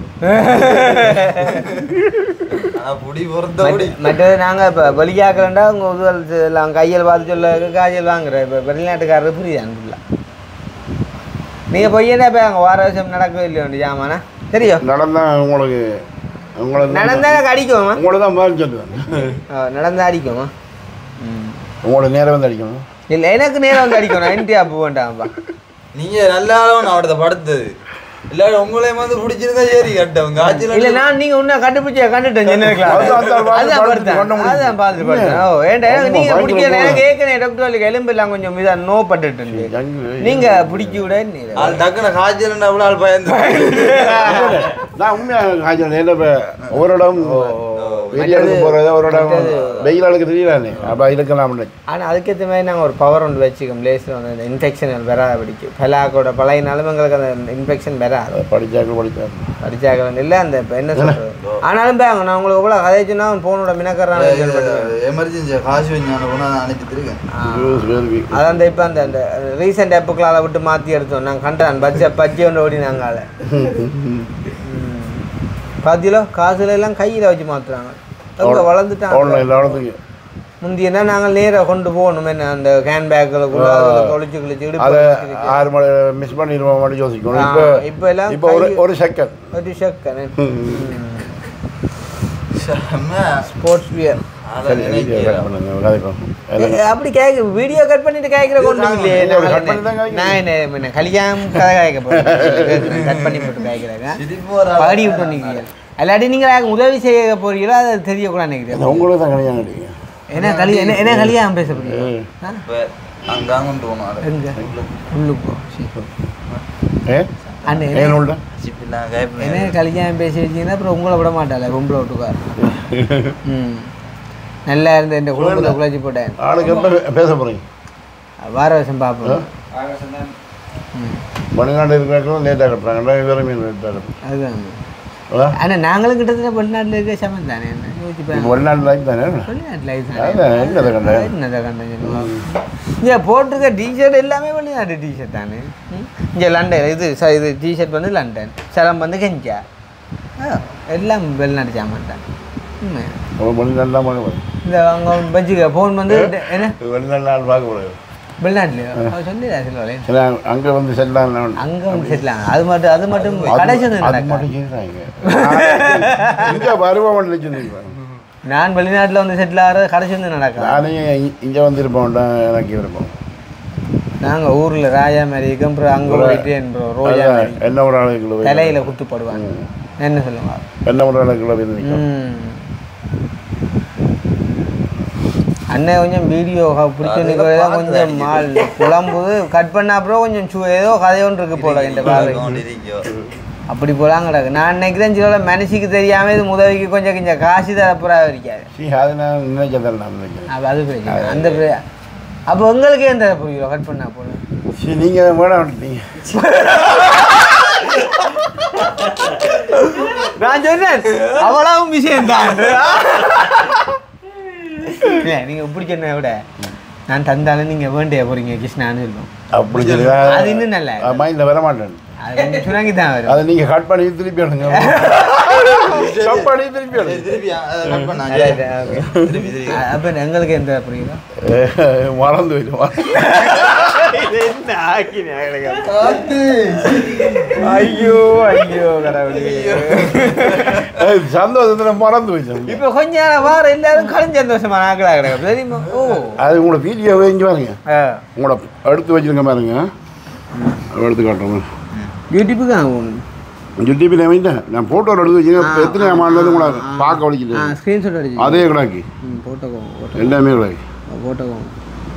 A: ஆனா புடி பொறுத்த புடி
C: மற்றது நாங்கள் இப்போ வெளியாக்கிறோண்டா உங்கள் உதவல் எல்லாம் கையில் பார்த்து சொல்ல காய்ச்சல் வாங்குற இப்போ வெளிநாட்டுக்காரர் புரியுது ஃபுல்லாக நீங்கள் பொய்யனே போய் அங்கே வார வருஷம் நடக்கவே இல்லையோ ஜாமானா சரியோ
D: நடந்தா உங்களுக்கு உங்களை
C: நடந்தா அடிக்குமா
D: உங்களை தான் மாதிரி சொல்லுவேன்
C: நடந்தா அடிக்குமா ம்
D: உங்களோட நேரம் வந்து அடிக்கணும்
C: இல்லை எனக்கு நேரம் வந்து அடிக்கணும் என்டி அப்போ வேண்டாம்ப்பா
A: நீங்க நல்லா அவடத படுத்தது இல்லாட்டி உங்களையும் வந்து பிடிச்சிருந்தா சரி கட்டவங்க காய்ச்சல்
C: இல்ல நான் நீங்க உன்ன கண்டுபிடிச்ச கண்டுட்டேன் சின்ன இருக்கலாம்
D: அதான் அந்த பார்த்து
C: அதான்
D: பார்த்து
C: பார்த்தேன்
D: கொண்டு முடியும்.
C: அதான் பார்த்துட்டு பார்த்தேன் ஓ ஏன்டா
D: ஆமா,
C: நீங்க
D: பயங்கர
C: பிடிக்கல
D: கோவம்.
C: எனக்கு ஏற்கனவே டாக்டர் வலிக்கு எலும்பு எல்லாம் கொஞ்சம் இதா நோ பட்டுட்டு
D: ஜங்கு.
C: நீங்க பிடிக்க விட
A: ஆள் டக்குன காய்ச்சல் அவ்வளோ ஆள் பயந்து
D: நான் உண்மையாக காய்ச்சல் என்ன இப்போ ஒரு இடம் வெயில் எடுக்க போகிறது ஒரு இடம் வெயில் எடுக்க தெரியலானே அப்போ இருக்கலாம்
C: ஆனா அதுக்கேற்ற மாதிரி நாங்க ஒரு பவர் ஒன்று வச்சுக்கோம் லேஸில் வந்து இந்த இன்ஃபெக்ஷன் வராத பிடிக்கும் பெலாக்கோட பழையனாலும் எங்களுக்கு அந்த இன்ஃபெக்ஷன் வராது
D: படித்தாக்கள் படித்தாங்க
C: படிச்சாக்க வந்து இல்லை அந்த இப்ப என்ன சொல்றது ஆனாலும் பேங்க நான் உங்களுக்கு எவ்வளோ கதை சொன்னா அவன் போனோட மினக்கறான
A: எமர்ஜென்சி காசு வஞ்சான கூட அனுப்பிட்டு இருக்கேன்
D: இருபது பேருக்கு
C: அதான் அந்த இப்போ அந்த அந்த ரீசெண்ட் ஆப்புக்களால் விட்டு மாற்றி எடுத்தோம் நாங்கள் கண்டான் பச்சை பச்சை ஒன்று ஓடினாங்க ஆளை பாத்தியிலோ காசுல எல்லாம் கையில் வச்சு மாற்றுறாங்க அவங்க வளர்ந்துட்டாங்க
D: ஆன்லைனில் வளர்த்துக்கு
C: முந்தியனா நாங்கள் நேராக கொண்டு போகணும் என்ன அந்த ஹேண்ட் பேக்கில் தொலைச்சு கிழிச்சு
D: அதை
C: இடுப்பு
D: ஆறு மணி மிஸ் பண்ணிடுவோம் மட்டும் யோசிக்கணும்
C: ஆ,
D: இப்போ
C: இப்ப எல்லாம்
D: இப்போ ஒரு
C: கை-
D: ஒரு செகண்ட்
C: ஒரு ஷக்கனே
A: செம்ம
C: ஸ்போர்ட்ஸ் வியர்
A: அதை நினைக்கிறேன்
C: அப்படி கேட்க வீடியோ கட் பண்ணிட்டு கேட்குற கொண்டு இல்லையே
D: நீங்க
C: நாங்கள்
D: cut பண்ணி தான்
C: என்ன-
D: கேட்கிறீங்க.
C: நான் என்ன என்ன கல்யாணம் கதை கேட்க போகிறேன் கட் பண்ணி போட்டு கேட்குறாங்க
A: சிரிப்பு வர
C: பகடி விட்டு நிற்கிறீங்க இல்லாட்டி நீங்கள் யாருக்கு உதவி செய்ய போறீங்களோ அது தெரியக்கூடாது நினைக்கிறேன்
D: உங்களுக்கு தான் கல்யாணம் கிடைக்கும்
C: என்ன கல்யாணம் என்ன என்ன கல்யாணம் பேச போறீங்க ஆ?
A: அங்க கொண்டு போகணும் ஆளு.
C: எங்க உள்ளுக்கு சரி.
D: ஏ
C: அண்ணே
D: ஏன்
C: என்ன-
D: உள்ள
A: சிப்பி நான் கைப்பு
C: என்ன கல்யாணம் பேசி வச்சீங்கன்னா அப்புறம் உங்களை விட மாட்டாள பொம்பளை விட்டுக்கார் ம் நல்லா இருந்த இந்த குடும்பத்தை குழச்சி போட்டேன்
D: ஆளுக்கு எப்போ பேச போகிறீங்க
C: வார வருஷம் பார்ப்போம்
B: ஆகஸ்ட்
C: ம்
D: வெளிநாட்டு இருக்கிறவங்களும் லேட்டாக கட்டுறாங்க வேறு மீன் லேட்டாக கட்டுறாங்க
C: அதுதான்
D: அதான்
C: ஆனால் நாங்களும் கிட்டத்தட்ட வெளிநாட்டில் இருக்க சமம் தானே என்ன யோசிச்சு
D: இப்போ
C: பாருங்க.
D: வெளிநாட்டு லைஃப் தானே
C: வெளிநாட்டு life
D: அதான்
C: தானே
D: எங்கே அதை கண்டேன்
C: என்னதை கண்டேன் சொல்லுங்க. இங்கே போட்டிருக்க டிஷர்ட் எல்லாமே வெளிநாட்டு டிஷர்ட் தானே ம்? இங்கே லண்டன் இது ச இது டிஷர்ட் வந்து லண்டன் சரம் வந்து கெஞ்சா ஆ, எல்லாம் வெளிநாட்டு சாமான் தான் உண்மை
D: வெளிநாட்டு தான் பார்க்க போகிறேன்
C: இந்த அவங்க வச்சுக்க ஃபோன் வந்து என்ன
D: வெளிநாட்டு ஆள் பார்க்க போகிறேன்
C: வெளிநாட்டுலையோ அவர் சொல்லிடா சொல்லுவாளே
D: ஏன்னா அங்கே வந்து செட்டில் ஆகலாம்
C: அங்கே வந்து செட்டில் ஆகும் அது மட்டும் அது மட்டும் கடைசி வந்து
D: அது
C: நடக்கும்
D: மட்டும் செய்கிறாங்க இங்கே பருவம் மட்டும் வச்சுருந்துருப்பாங்க
C: நான் வெளிநாட்டில் வந்து செட்டில் ஆகிறது கடைசி வந்து நடக்கும்
D: நானே இங்கே வந்திருப்போம் எனக்கு விருப்பம்
C: நாங்கள் ஊரில் ராஜா மாதிரி இருக்கும் அப்புறம் அங்கே போயிட்டு ப்ரோ ரோஜா மாதிரி
D: என்ன ஒரு ஆளுக்குள்ள போய்
C: தலையில குத்துப்படுவாங்க என்ன சொல்லுவாங்க
D: என்ன ஒரு ஆளுக்குள்ள போய் நிற்கும்
C: ம். அண்ணன் கொஞ்சம் வீடியோ பிடிச்ச நிற்கிறதா கொஞ்சம் மால் புலம்புது கட் பண்ண அப்புறம் கொஞ்சம் சு ஏதோ கதை ஒன்று இருக்கு போல இந்த பார்வை அப்படி போலாம் கிடக்கு நான் நினைக்கிறேன் சில மனசுக்கு தெரியாம இது முதவிக்கு கொஞ்சம் கொஞ்சம் காசு தரப்புறா இருக்காது
D: சீ அது நான் நினைச்சதில்லை நான் நினைக்கிறேன்
C: அப்போ அது பிரச்சனை அந்த பிர- அப்போ உங்களுக்கு ஏன் தர புரியல கட் பண்ணா போல
D: சரி நீங்கள் வேணாம் விட்டுட்டீங்க
C: நான் சொன்னேன் அவ்வளவும் விஷயம் தான் நீங்க பிடிச்ச விட நான் தந்தாலும் நீங்க வேண்டிய போறீங்க கிருஷ்ணான்னு இருக்கும்
D: அப்படி சொல்லி
C: அது இன்னும் நல்லா இருக்கு.
D: மைண்டில் வர மாட்டேன்
C: அது கொஞ்சம் சுணங்கி தான் வரும்
D: அதை நீங்கள் கட் பண்ணி திருப்பி எடுங்க கட் பண்ணி திருப்பி எடுங்க
A: திருப்பி அதை cut பண்ணு,
C: அது-
A: அஜய்.
C: அது-
A: திருப்பி திருப்பி
C: அ- அப்ப எங்களுக்கு எந்த புரியுதா
D: மறந்து போயிடுவான்
C: என்ன ஐயோ ஐயோ கடவுளே
D: சந்தோஷத்தில் மறந்து போயிடுச்சு
C: இப்ப கொஞ்ச நேரம் வார எல்லாரும் கழிஞ்ச சந்தோஷமா நாங்களா கிடக்கு தெரியுமா ஓ
D: அது உங்களோட வீடியோ இங்கே பாருங்க
C: ஆ.
D: உங்களோட எடுத்து வச்சிருக்க பாருங்க எடுத்து காட்டுறேன்
C: யூடியூப்புக்கு தான் போகணும்
D: யூடியூப்பில் வேண்டாம் நான் ஃபோட்டோ எடுத்து வச்சுங்க எத்தனை மாநிலம் கூட பார்க்க வலிக்குது
C: ஆ ஸ்க்ரீன்ஷாட் அடிச்சு
D: அதே கிடாக்கி
C: ம் போட்டோக்கோங்க போட்டோ
D: எல்லாமே கிடாக்கி
C: போட்டோக்கோங்க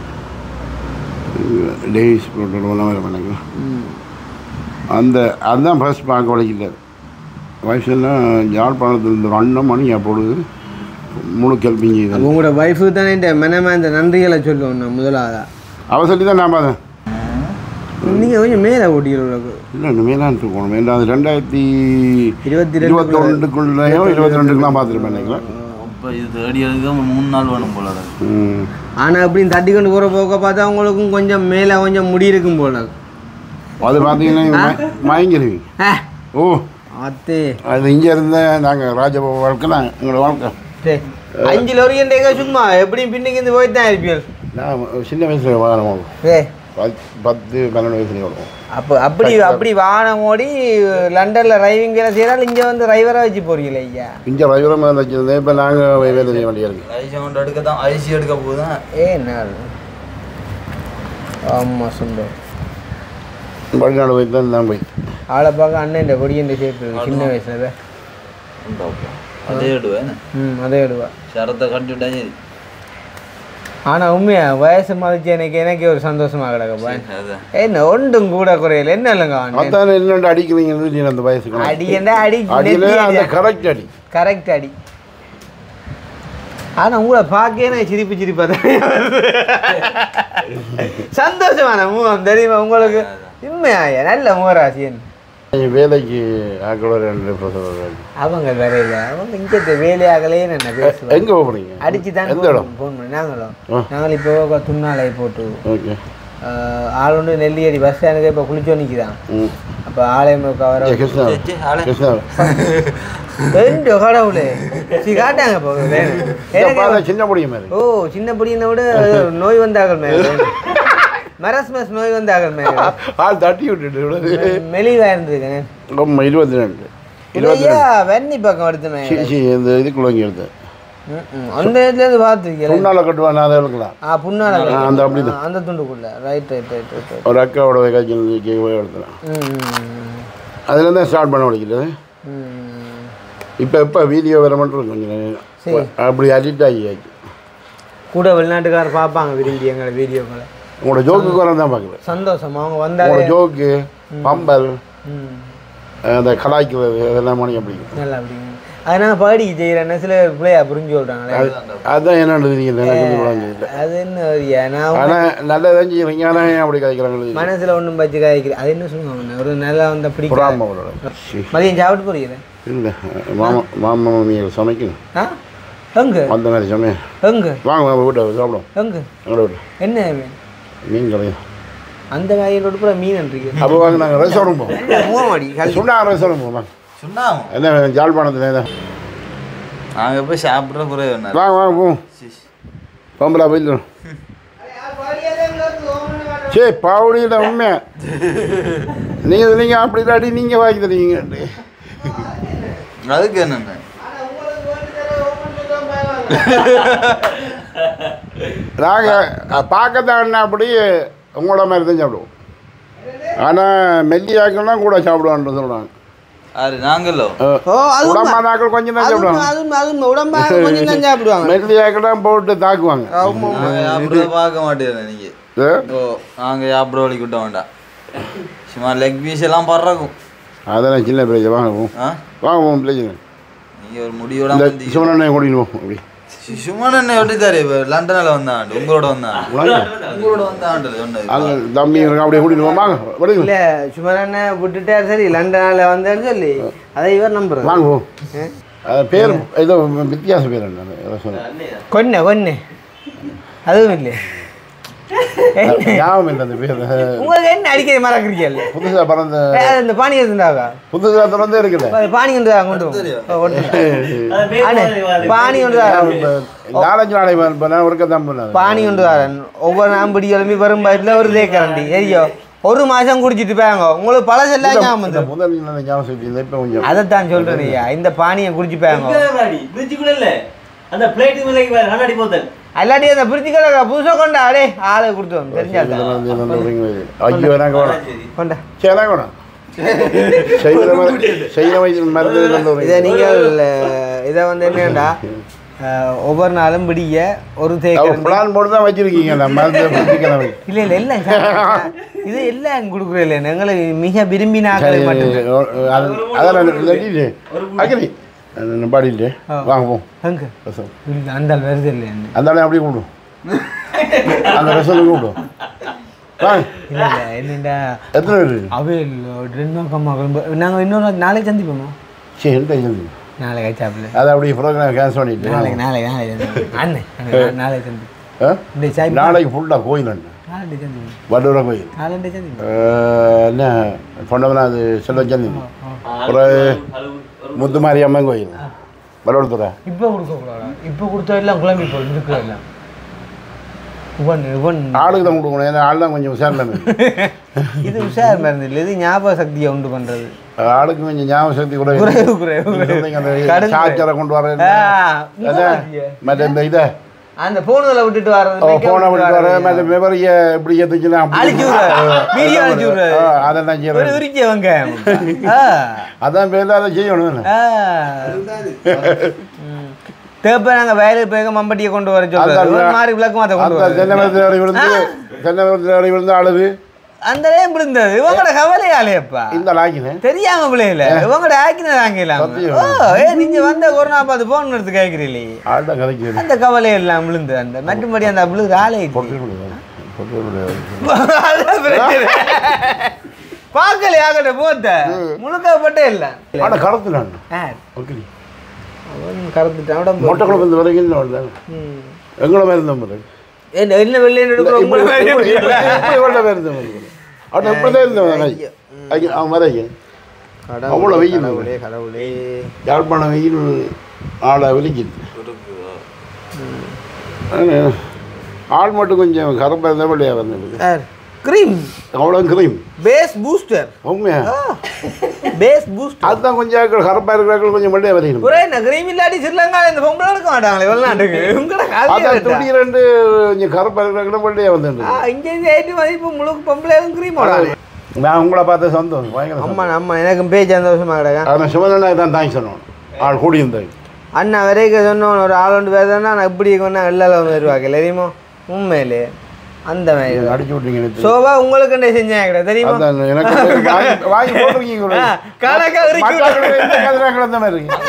D: டேஸ் ஃபோட்டோ எல்லாம் வேறு பண்ணாங்க
C: ம்
D: அந்த அதுதான் ஃபர்ஸ்ட் பார்க்க வலிக்கல வயசுலாம் யாழ்ப்பாணத்தில் இந்த ஒரு அண்ணன் மணி அப்பொழுது முழு கல்பிங்க
C: அப்போ உங்களோட ஒய்ஃபுக்கு தானே இந்த மெனமே இந்த நன்றிகளை சொல்லுவோம் நான் முதலாவதா
D: அவ சொல்லி தான் நான் பார்த்தேன்
C: நீங்கள் கொஞ்சம் மேலே ஓட்டிக்கிறவங்களுக்கு
D: இல்லை இனிமே தான் இருக்கணும் வேண்டாம் அது ரெண்டாயிரத்தி
C: இருபத்தி ரெண்டு
D: இருபத்தொண்டுக்குள்ளேயோ இருபத்தி ரெண்டுக்குலாம் பார்த்துருப்பேன் நினைக்கிறேன்
A: அப்போ இது தேடி எடுக்க மூணு நாள் வேணும் போல இருக்கு.
D: ம்.
C: ஆனால் அப்படின்னு தட்டி கொண்டு போகிற போக்க பார்த்தா உங்களுக்கும் கொஞ்சம் மேலே கொஞ்சம் முடி இருக்கும் போல
D: அது பார்த்தீங்கன்னா மய- மயங்கிருவீங்க
C: ஆ
D: ஓ
C: அத்தே
D: அது இங்கே இருந்த நாங்கள் ராஜபாபு வாழ்க்கை தான் எங்களோட வாழ்க்கை
C: சரி அஞ்சு லொரியண்டேங்க சும்மா எப்படியும் பின்னுக்கு இருந்து போயிட்டு தான் இருப்பீர்கள்
D: நான் சின்ன வயசில் வாகனம்
C: ஏ
D: பத் பத்து பன்னெண்டு வயசுலேயே வருவோம்
C: அப்போ அப்படி அப்படி வாகனம் ஓடி லண்டனில் டிரைவிங் வேலை செய்கிறால் இங்கே வந்து டிரைவராக வச்சு போறீங்களே ஐயா
D: இங்கே டிரைவரும் மேலே வச்சிருந்தேன் இப்போ நாங்கள் வேலை செய்ய வேண்டியா இருக்கு
A: ஐசி அமௌண்ட் எடுக்க தான் ஐசி எடுக்க போதும்
C: ஏ நாள் ஆமாம் சுந்தர்
D: வெளிநாடு போய் தான் நான் போய்
C: ஆளை பார்க்க அண்ணன் கொடியன் ஷேப் இருக்கு சின்ன வயசுல
A: அதே எடுவேன்
C: ம் அதே எடுவா
A: சரத்தை கட்டிவிட்டா சரி
C: ஆனால் உண்மையா வயசு மதிச்சு எனக்கு எனக்கு ஒரு சந்தோஷமா கிடக்கப்பா
A: அதான்
C: என்ன ஒன்றும் கூட குறையல என்ன இல்லைங்க அண்ணன்
D: அதான் என்னென்று அடிக்கிறீங்கன்னு நீ அந்த வயசுக்கு
C: அடி என்ன அடி
D: அடியில அந்த கரெக்ட் அடி
C: கரெக்ட் அடி ஆனா உங்களை பார்க்கவே நான் சிரிப்பு சிரிப்பா தான் சந்தோஷமான முகம் தெரியுமா உங்களுக்கு உண்மையா நல்ல முகராசியன்
D: வேலைக்கு ஆக்களோட ரெண்டு பிரசவம்
C: அவங்க வேற இல்ல அவங்க இங்க வேலையாகலே என்ன பேசுவாங்க
D: எங்கே போகிறீங்க
C: அடிச்சு தான்
D: எந்த இடம்
C: ஃபோன் பண்ணி நாங்களும்
D: ஆ.
C: நாங்கள் இப்போ துண்ணாலை போட்டு
D: ஓகே
C: ஆஹ், ஆள் ஒன்று நெல்லியடி பஸ் ஸ்டாண்டுக்கு இப்போ குளிச்சோ நிற்கிறான்
D: ம்
C: அப்போ ஆலயம் கவர
D: ஏ, கிருஷ்ணா
A: சரி, ஆளே.
D: கிருஷ்ணா
C: ரெண்டு கடவுளே சி காட்டாங்க இப்போ
D: இதை பார்த்தா சின்ன பொடிய மாதிரி
C: ஓ சின்ன பொடியினை விட நோய் வந்தார்கள் மேலே மரஸ்மஸ் நோய் வந்தார்கள் மேலே
D: ஆள் தட்டி விட்டுட்டு இவ்வளவு.
C: மெலிவா இருந்திருக்கேன்
D: ரொம்ப இருபத்தி ரெண்டு இருபத்தி
C: இல்லையா வெண்ணி பக்கம் எடுத்து மேலே
D: சி சி இந்த இதுக்குள்ள இங்கே எடுத்தேன்
C: ம், ம். அந்த இடத்துல இருந்து பார்த்துருக்கேன்
D: முன்னால் கட்டுவான் அதை எடுக்கலாம்
C: ஆ புண்ணால
D: ஆ, அந்த அப்படிதான்.
C: அந்த துண்டுக்குள்ள right right right right right
D: ஒரு அக்காவோட காய்ச்சல் போய் எடுத்துலாம் அதில் தான் ஸ்டார்ட் பண்ண முடிக்கிறது இப்போ எப்போ வீடியோ வர மட்டும் கொஞ்சம்
C: சரி.
D: நேரம். அப்படி அடிக்ட் ஆகி ஆகி
C: கூட வெளிநாட்டுக்காரர் பார்ப்பாங்க விரும்பி எங்களை வீடியோக்களை
D: உங்களோட ஜோக்கு குறை தான் பார்க்குறேன்
C: சந்தோஷம் அவங்க
D: உங்களோட
C: வந்தாலே
D: ஜோக்கு பம்பல்
C: ம்
D: அந்த கலாய்க்கிறது அதெல்லாம் மணி பிடிக்கும்
C: நல்லா அப்படிங்க அதனால பாடிக்கு செய்கிறேன் சில பிள்ளையா புரிஞ்சு சொல்கிறாங்களே
D: அது அதுதான் என்னன்னு தெரியல எனக்கு கொஞ்சம் விளங்குது
C: அது என்ன வரியா நான்
D: ஆனால் நல்லதான் செய்யறீங்க ஆனால் ஏன் அப்படி கதைக்கிறாங்க
C: மனசுல ஒண்ணும் வச்சு காய்க்கிறேன் அது என்ன சொல்லுவாங்க ஒரு நல்லா வந்த பிடிக்கும்
D: புறாமோட
C: மதியம் சாப்பிட்டு போறீங்க
D: இல்லை மாமா மாமா மாமியை சமைக்கணும்
C: ஆ எங்க
D: அந்த மாதிரி சமயம்
C: எங்க
D: வாங்க வாங்க வீட்டை சாப்பிடும்
C: எங்க
D: எங்களோட வீட்டு
C: என்ன மீன்?
D: மீன் கிடையாது
C: அந்த காயோட கூட மீன் இருக்கு
D: அப்போ வாங்க நாங்கள் ரெஸ்டாரண்ட் போவோம்
C: மூவாடி
D: சுண்டா ரெஸ்டாரண்ட் போவோம் வாங்க
A: சொன்னாங்க
D: என்ன ஜாழ்ப்பாணத்துல தான்
A: நாங்கள் போய் சாப்பிட்ற குறைவு என்ன
D: வாங்க வாங்க போவோம் பம்பலா போயிட்டு சே பாவடியில் உண்மை நீங்கள் நீங்கள் அப்படி இல்லாட்டி நீங்கள் வாங்கி தருவீங்க
A: அதுக்கு என்னென்ன
D: நாங்கள் பார்க்கத்தான் அப்படி உங்களோட மாதிரி தான் சாப்பிடுவோம் ஆனால் மெல்லியாக்கள்லாம் கூட சாப்பிடுவான்னு சொல்கிறாங்க
A: யாரு நாங்களோ
C: ஓ அது
D: உடம்பானாக்கள் கொஞ்சம் தான்
C: அதுவும்
D: சாப்பிடுவாங்க
C: அதுவும் அதுவும் உடம்பா கொஞ்சம் தான் சாப்பிடுவாங்க
D: மெல்லியாக்கெல்லாம் போட்டு தாக்குவாங்க
A: நாங்கள் சாப்பிட்றத பார்க்க மாட்டேன் நீங்கள்
D: ஏ?
A: ஓ நாங்கள் சாப்பிட்ற வழி விட்ட வேண்டாம் சும்மா லெக் பீஸ் எல்லாம் பறக்கும்
D: அதெல்லாம் சின்ன பிள்ளைங்க வாங்க போவோம்
A: ஆ
D: வாங்க போவோம் பிள்ளைங்க
A: நீங்கள் ஒரு முடியோட
D: இந்த
A: வந்து
D: சிவனண்ணை கூட்டின்னு போவோம் அப்படி
A: சும்மா என்ன விட்டுத்தாரு இப்போ லண்டனில் வந்தாண்டு உங்களோட வந்தாண்டு
D: வாங்க.
A: உங்களோட வந்தாண்டு சொன்னது
D: அங்கே தம்பி இருக்கு, அப்படியே கூட்டின்னு போவோம் வாங்க விடுங்க
C: இல்ல சுமரண்ண விட்டுட்டார் சரி லண்டனால வந்தேன்னு சொல்லி அதை இவர் நம்புறேன்
D: வாங்க போவோம் அது பேர் ஏதோ வித்தியாச பேர் என்ன ஏதோ சொன்னேன்
C: கொன்ன கொன்னு அதுவும் இல்லை
D: ஞாபகம் இல்லை அந்த பேர்
C: உங்களுக்கு என்ன அடிக்கடி மறக்கிறீங்க
D: புதுசாக பிறந்த
C: இந்த பானி இருந்தாவா
D: புதுசாக திறந்தே இருக்குல்ல
C: பானி கொண்டு வா, கொண்டு வா. ஓ, கொண்டு வா. அண்ணே, பானி கொண்டு வா.
D: இப்போ நாலஞ்சு நாளை இப்போ நான் ஒருக்க தான் பண்ணேன்
C: பானி கொண்டு வரேன் ஒவ்வொரு நாம்படி கிளம்பி வரும் பயத்துல ஒரு தேக்கரண்டி ஐயோ ஒரு மாசம் குடிச்சிட்டு போயாங்க உங்களுக்கு பழசெல்லாம் ஞாபகம்
D: இந்த
C: வந்துரும்.
D: முதல் நான் ஞாபகம் சொல்லி இப்போ கொஞ்சம்
C: அதைத்தான் சொல்றேன் ஐயா இந்த பானியை குடிச்சு போயாங்க
E: பிரிட்ஜுக்குள்ள இல்ல அந்த பிளேட் மேலே கண்ணாடி போத்தல்
C: அல்லாட்டி அந்த பிரிச்சுக்கல புதுசாக கொண்டா அடே ஆளை கொடுத்தோம் தெரிஞ்சால்
D: ஐயோ நாங்கள் வேணாம்
C: கொண்டா
D: சரி நாங்கள் வேணாம் செய்கிற மாதிரி செய்கிற மாதிரி மருந்து நல்ல
C: இதை நீங்கள் அஹ், இதை வந்து என்னடா ஒவ்வொரு நாளும் விடிய ஒரு தேக்கரண்டி
D: பிளான் போட்டு தான் வச்சிருக்கீங்க அந்த மருந்து பிடிச்சிக்கலாம்
C: இல்லை இல்லை எல்லாம் சாப்பிட்டா- இது எல்லாம் கொடுக்குறது இல்லை எங்களுக்கு மிக விரும்பினாக்களை மட்டும்
D: அதான் இல்லாட்டி அக்கறி பாடிட்டு வாங்க போம்
C: அங்க
D: ரசம்
C: இல்ல, அந்த ஆள் வருது இல்லை என்ன
D: அந்த ஆளை அப்படியே கூப்பிடும் அந்த ரசத்துக்கு கூப்பிடும் வாங்க
C: இல்லை இல்லை என்னடா
D: எத்தனை பேர்
C: அவையில் ரெண்டு அம்மா நாங்கள் இன்னொரு நாள் நாளைக்கு சந்திப்போமா
D: சரி என்ன டென்ஷன்
C: நாளைக்கு ஆச்சாப்பில்
D: அதை அப்படியே ப்ரோக்ராம் கேன்சல் பண்ணிட்டு
C: நாளைக்கு நாளைக்கு நாளைக்கு சந்திப்போம் அண்ணே அண்ணே, நாளைக்கு சந்திப்போம்
D: ஆ?
C: இந்த சாய்
D: நாளைக்கு ஃபுல்லாக கோயில் அண்ணன்
C: நாளைக்கு சந்திப்போம்
D: வடூர கோயில்
C: நாளைக்கு சந்திப்போம்
D: அஹ், என்ன பொண்டவனாது செல்வச்சந்தி ஒரு முத்துமாரி அம்மன் கோயில் வடோடுத்துறை
C: இப்போ கொடுக்கக்கூடாதா இப்போ கொடுத்தா எல்லாம் குழம்பி போய் இருக்கிற எல்லாம் இவன் இவன்
D: ஆளுக்கு தான் கொடுக்கணும் ஏன்னா ஆள் தான் கொஞ்சம் விசாரணை
C: இது உஷார் மருந்து இல்லை இது ஞாபக சக்தியை உண்டு பண்றது
D: ஆளுக்கு கொஞ்சம் ஞாபக சக்தி கூட
C: குறைவு குறைவு
D: சொன்னீங்க, அந்த
C: கடுகு.
D: சார்ஜரை கொண்டு வர
C: ஆ,
D: மற்ற இந்த இதை
C: அந்த போனுகளை விட்டுட்டு வர்றது
D: போனை விட்டு வர மற்ற மெமரியை இப்படி ஏற்றுச்சுன்னா
C: அழிச்சு விடுறாரு வீடியோ அழிச்சு விடுறாரு
D: அதெல்லாம்
C: ஒரு
D: செய்யறது
C: விரிக்க வெங்காயம் ஆ,
D: அதான் பேர் அதை செய்யணும்
C: ஆ. ம். தேப்ப நாங்க வயலுக்கு போய் மம்பட்டியை கொண்டு வர சொல்றாரு
D: அந்த-
C: ஒரு மாதிரி விளக்கு மாத்த கொண்டு
D: அந்த
C: வர
D: தென்னை மரத்தில் விழுந்து தென்னை மரத்தில் விழுந்து அழுது
C: அந்த நேம் விழுந்தது இவங்களோட கவலையாலேப்பா
D: இந்த லாக்கினேன்
C: தெரியாம பிள்ளைகள இவங்களோட ஆக்கினதாங்க இல்லாம
D: சத்தியம்.
C: ஓ ஏ நீங்க வந்த ஒரு நாள் பார்த்து போன் எடுத்து கேட்கிறீங்களே
D: ஆள்கிட்ட கதைக்கு
C: அந்த கவலை எல்லாம் விழுந்து அந்த மற்றும்படி அந்த விழுது ஆளே
D: பொட்டு முடியாது பொட்டு முடியாது
C: அதான் பிரச்சனை. பார்க்கலையா அங்கிட்ட போத்த முழுக்கப்பட்டே இல்ல
D: ஆனால் கடத்துனான்
C: ஆ,
D: ஓகே
C: அவன் கறந்துட்டான் உடம்பு.
D: மொட்டை குழம்பு இந்த வரைக்கும் இல்லை வந்தேன்
C: ம்.
D: எங்களை மாதிரி இருந்த மாதிரி
C: என்ன என்ன வெள்ளையன் எடுக்கிறோம்
D: இப்படி இப்படி இப்படி வெள்ள பேர் இருந்த மாதிரி அவன் இப்படி தான் இருந்தவன் ஐயா அவன் வரைங்க அவ்வளோ வெயில்
C: கடவுளே கடவுளே
D: யாழ்ப்பாணம் வெயில் ஆளை விலிக்குது ஆள் மட்டும் கொஞ்சம் கரப்பாக இருந்தால் வெள்ளையாக வந்தது
C: கிரீம்
D: அவ்வளோ கிரீம்
C: பேஸ் பூஸ்டர்
D: உண்மையா
C: பேஸ் பூஸ்டர்
D: அதுதான் கொஞ்சம் கரப்பாக இருக்கிறார்கள் கொஞ்சம் வெள்ளையாக வரையணும்
C: ஒரே என்ன கிரீம் இல்லாட்டி ஸ்ரீலங்கால இந்த பொம்பளை எடுக்க மாட்டாங்களே வெளிநாட்டுக்கு உங்களோட
D: அதான்
C: காலையில்
D: துணி ரெண்டு கொஞ்சம் கரப்பாக இருக்கிறாங்களும் வெள்ளையாக வந்துட்டு
C: இங்க இருந்து ஐட்டு மதிப்பு முழுக்க பொம்பளையும் கிரீம் போடாது
D: நான் உங்களை பார்த்து சந்தோஷம் பயங்கர
C: அம்மா அம்மா எனக்கும் பேச்சு சந்தோஷமா கிடக்கா
D: அவன் சிவனண்ணா தான் தாங்கி சொன்னோம் ஆள் கூடியிருந்தாங்க
C: அண்ணா வரைக்கும் சொன்னோம் ஒரு ஆள் ஒன்று பேசுனா நான் இப்படி கொண்டா வெள்ளால வந்து வருவாங்க தெரியுமோ உண்மையிலே அந்த மாதிரி
D: அடிச்சு விட்டீங்க நேத்து.
C: சோபா உங்களுக்கு என்ன செஞ்சாங்க கிடையாது தெரியுமா
D: அதான் எனக்கு வாங்கி- வாங்கி போட்டிருக்கீங்க ஒரு-
C: ஆ, கணக்கா இருக்கு.
D: மத்தாக்கள் இந்த கதிரா கிடந்த மாதிரி இருக்கு.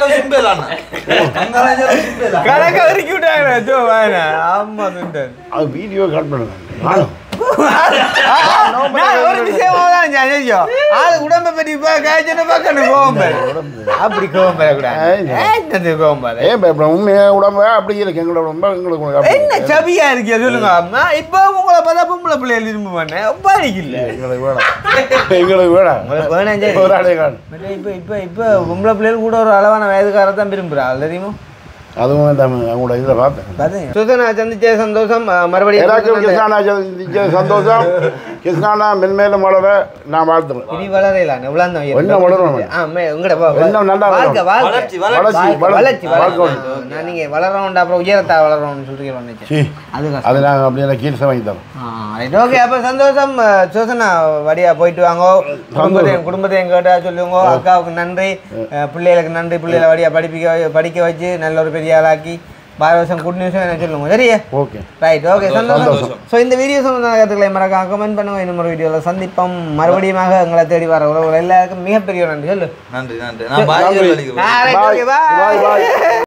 C: கணக்கா இறக்கி விட்டாங்க சோ வேணா ஆமா சுண்டல்
D: அது வீடியோ கால் பண்ணுங்க நானும்.
C: நான் ஒரு விஷயமா தான் செஞ்சோ ஆளு உடம்ப பற்றி இப்போ காய்ச்சன பார்க்கணும் கோவம் பாரு அப்படி கோவம் பெறக்கூடாது என்னது கோவம் பாரு
D: ஏன் பயப்பட உண்மையா உடம்பு அப்படி இருக்கு எங்களோட உடம்பு எங்களுக்கு உடம்பு அப்படி
C: என்ன சபியா இருக்கியா சொல்லுங்க அம்மா இப்போ உங்களை பார்த்தா பொம்பளை பிள்ளைகள் விரும்ப மாட்டேன் பாடிக்கல
D: எங்களுக்கு வேணாம் எங்களுக்கு வேணாம்
C: வேணாம் சரி
D: ஒரு ஆளே காணும்
C: இப்போ இப்போ இப்போ பொம்பளை பிள்ளைகள் கூட ஒரு அளவான வயதுக்கார தான் விரும்புகிறா தெரியுமா
D: அதுவும் வேண்டாம் அவங்களோட இதில் பார்த்தேன்
C: பார்த்தீங்க சுசனா சந்திச்ச சந்தோஷம் அஹ், மறுபடியும்
D: எனக்கு கிருஷ்ணானா சந்திச்ச சந்தோஷம் கிருஷ்ணானா மென்மேலும் வளர நான் வாழ்த்துறேன்
C: இனி வளரையில எவ்வளோ தான்
D: இன்னும் வளரணும்.
C: உங்கட
D: இன்னும் நல்லா
C: வாழ்க்கை
D: வளரணும்.
C: வாழ்க்கை
D: வளர்ச்சி
C: வளர்ச்சி
D: வளர்ச்சி
C: வளர்ச்சி
D: வாழ்க்கை
C: நான் நீங்க வளரணும்டா அப்புறம் உயரத்தா வளரணும்னு சொல்றீங்க நினைச்சேன்
D: சீ
C: அது கஷ்டம்
D: அது நாங்கள் அப்படியே கீழ்ஸை வாங்கி தரோம்
C: ஓகே அப்போ சந்தோஷம் அஹ், சுசனா வடியா போயிட்டு வாங்க குடும்பத்தையும் குடும்பத்தையும் கேட்டா சொல்லுங்க அக்காவுக்கு நன்றி அஹ், பிள்ளைகளுக்கு நன்றி பிள்ளைகளை வடியா படிப்பிக்க வை- படிக்க வச்சு நல்ல ஒரு பெரிய ஆளாக்கி பார வருஷம் குட் நியூஸ் என்ன சொல்லுங்க சரியா
D: ஓகே
C: ரைட் ஓகே சந்தோஷம் ஸோ இந்த வீடியோ சம்பந்தமான கருத்துக்களை மறக்காம கமெண்ட் பண்ணுங்க இன்னும் ஒரு வீடியோவில் சந்திப்போம் மறுபடியுமாக எங்களை தேடி வர உறவுகள் எல்லாருக்கும் மிகப்பெரிய நன்றி சொல்லு
A: நன்றி நன்றி நான் பாய்
C: ஆ, right, okay, bye.
D: பாய் பாய்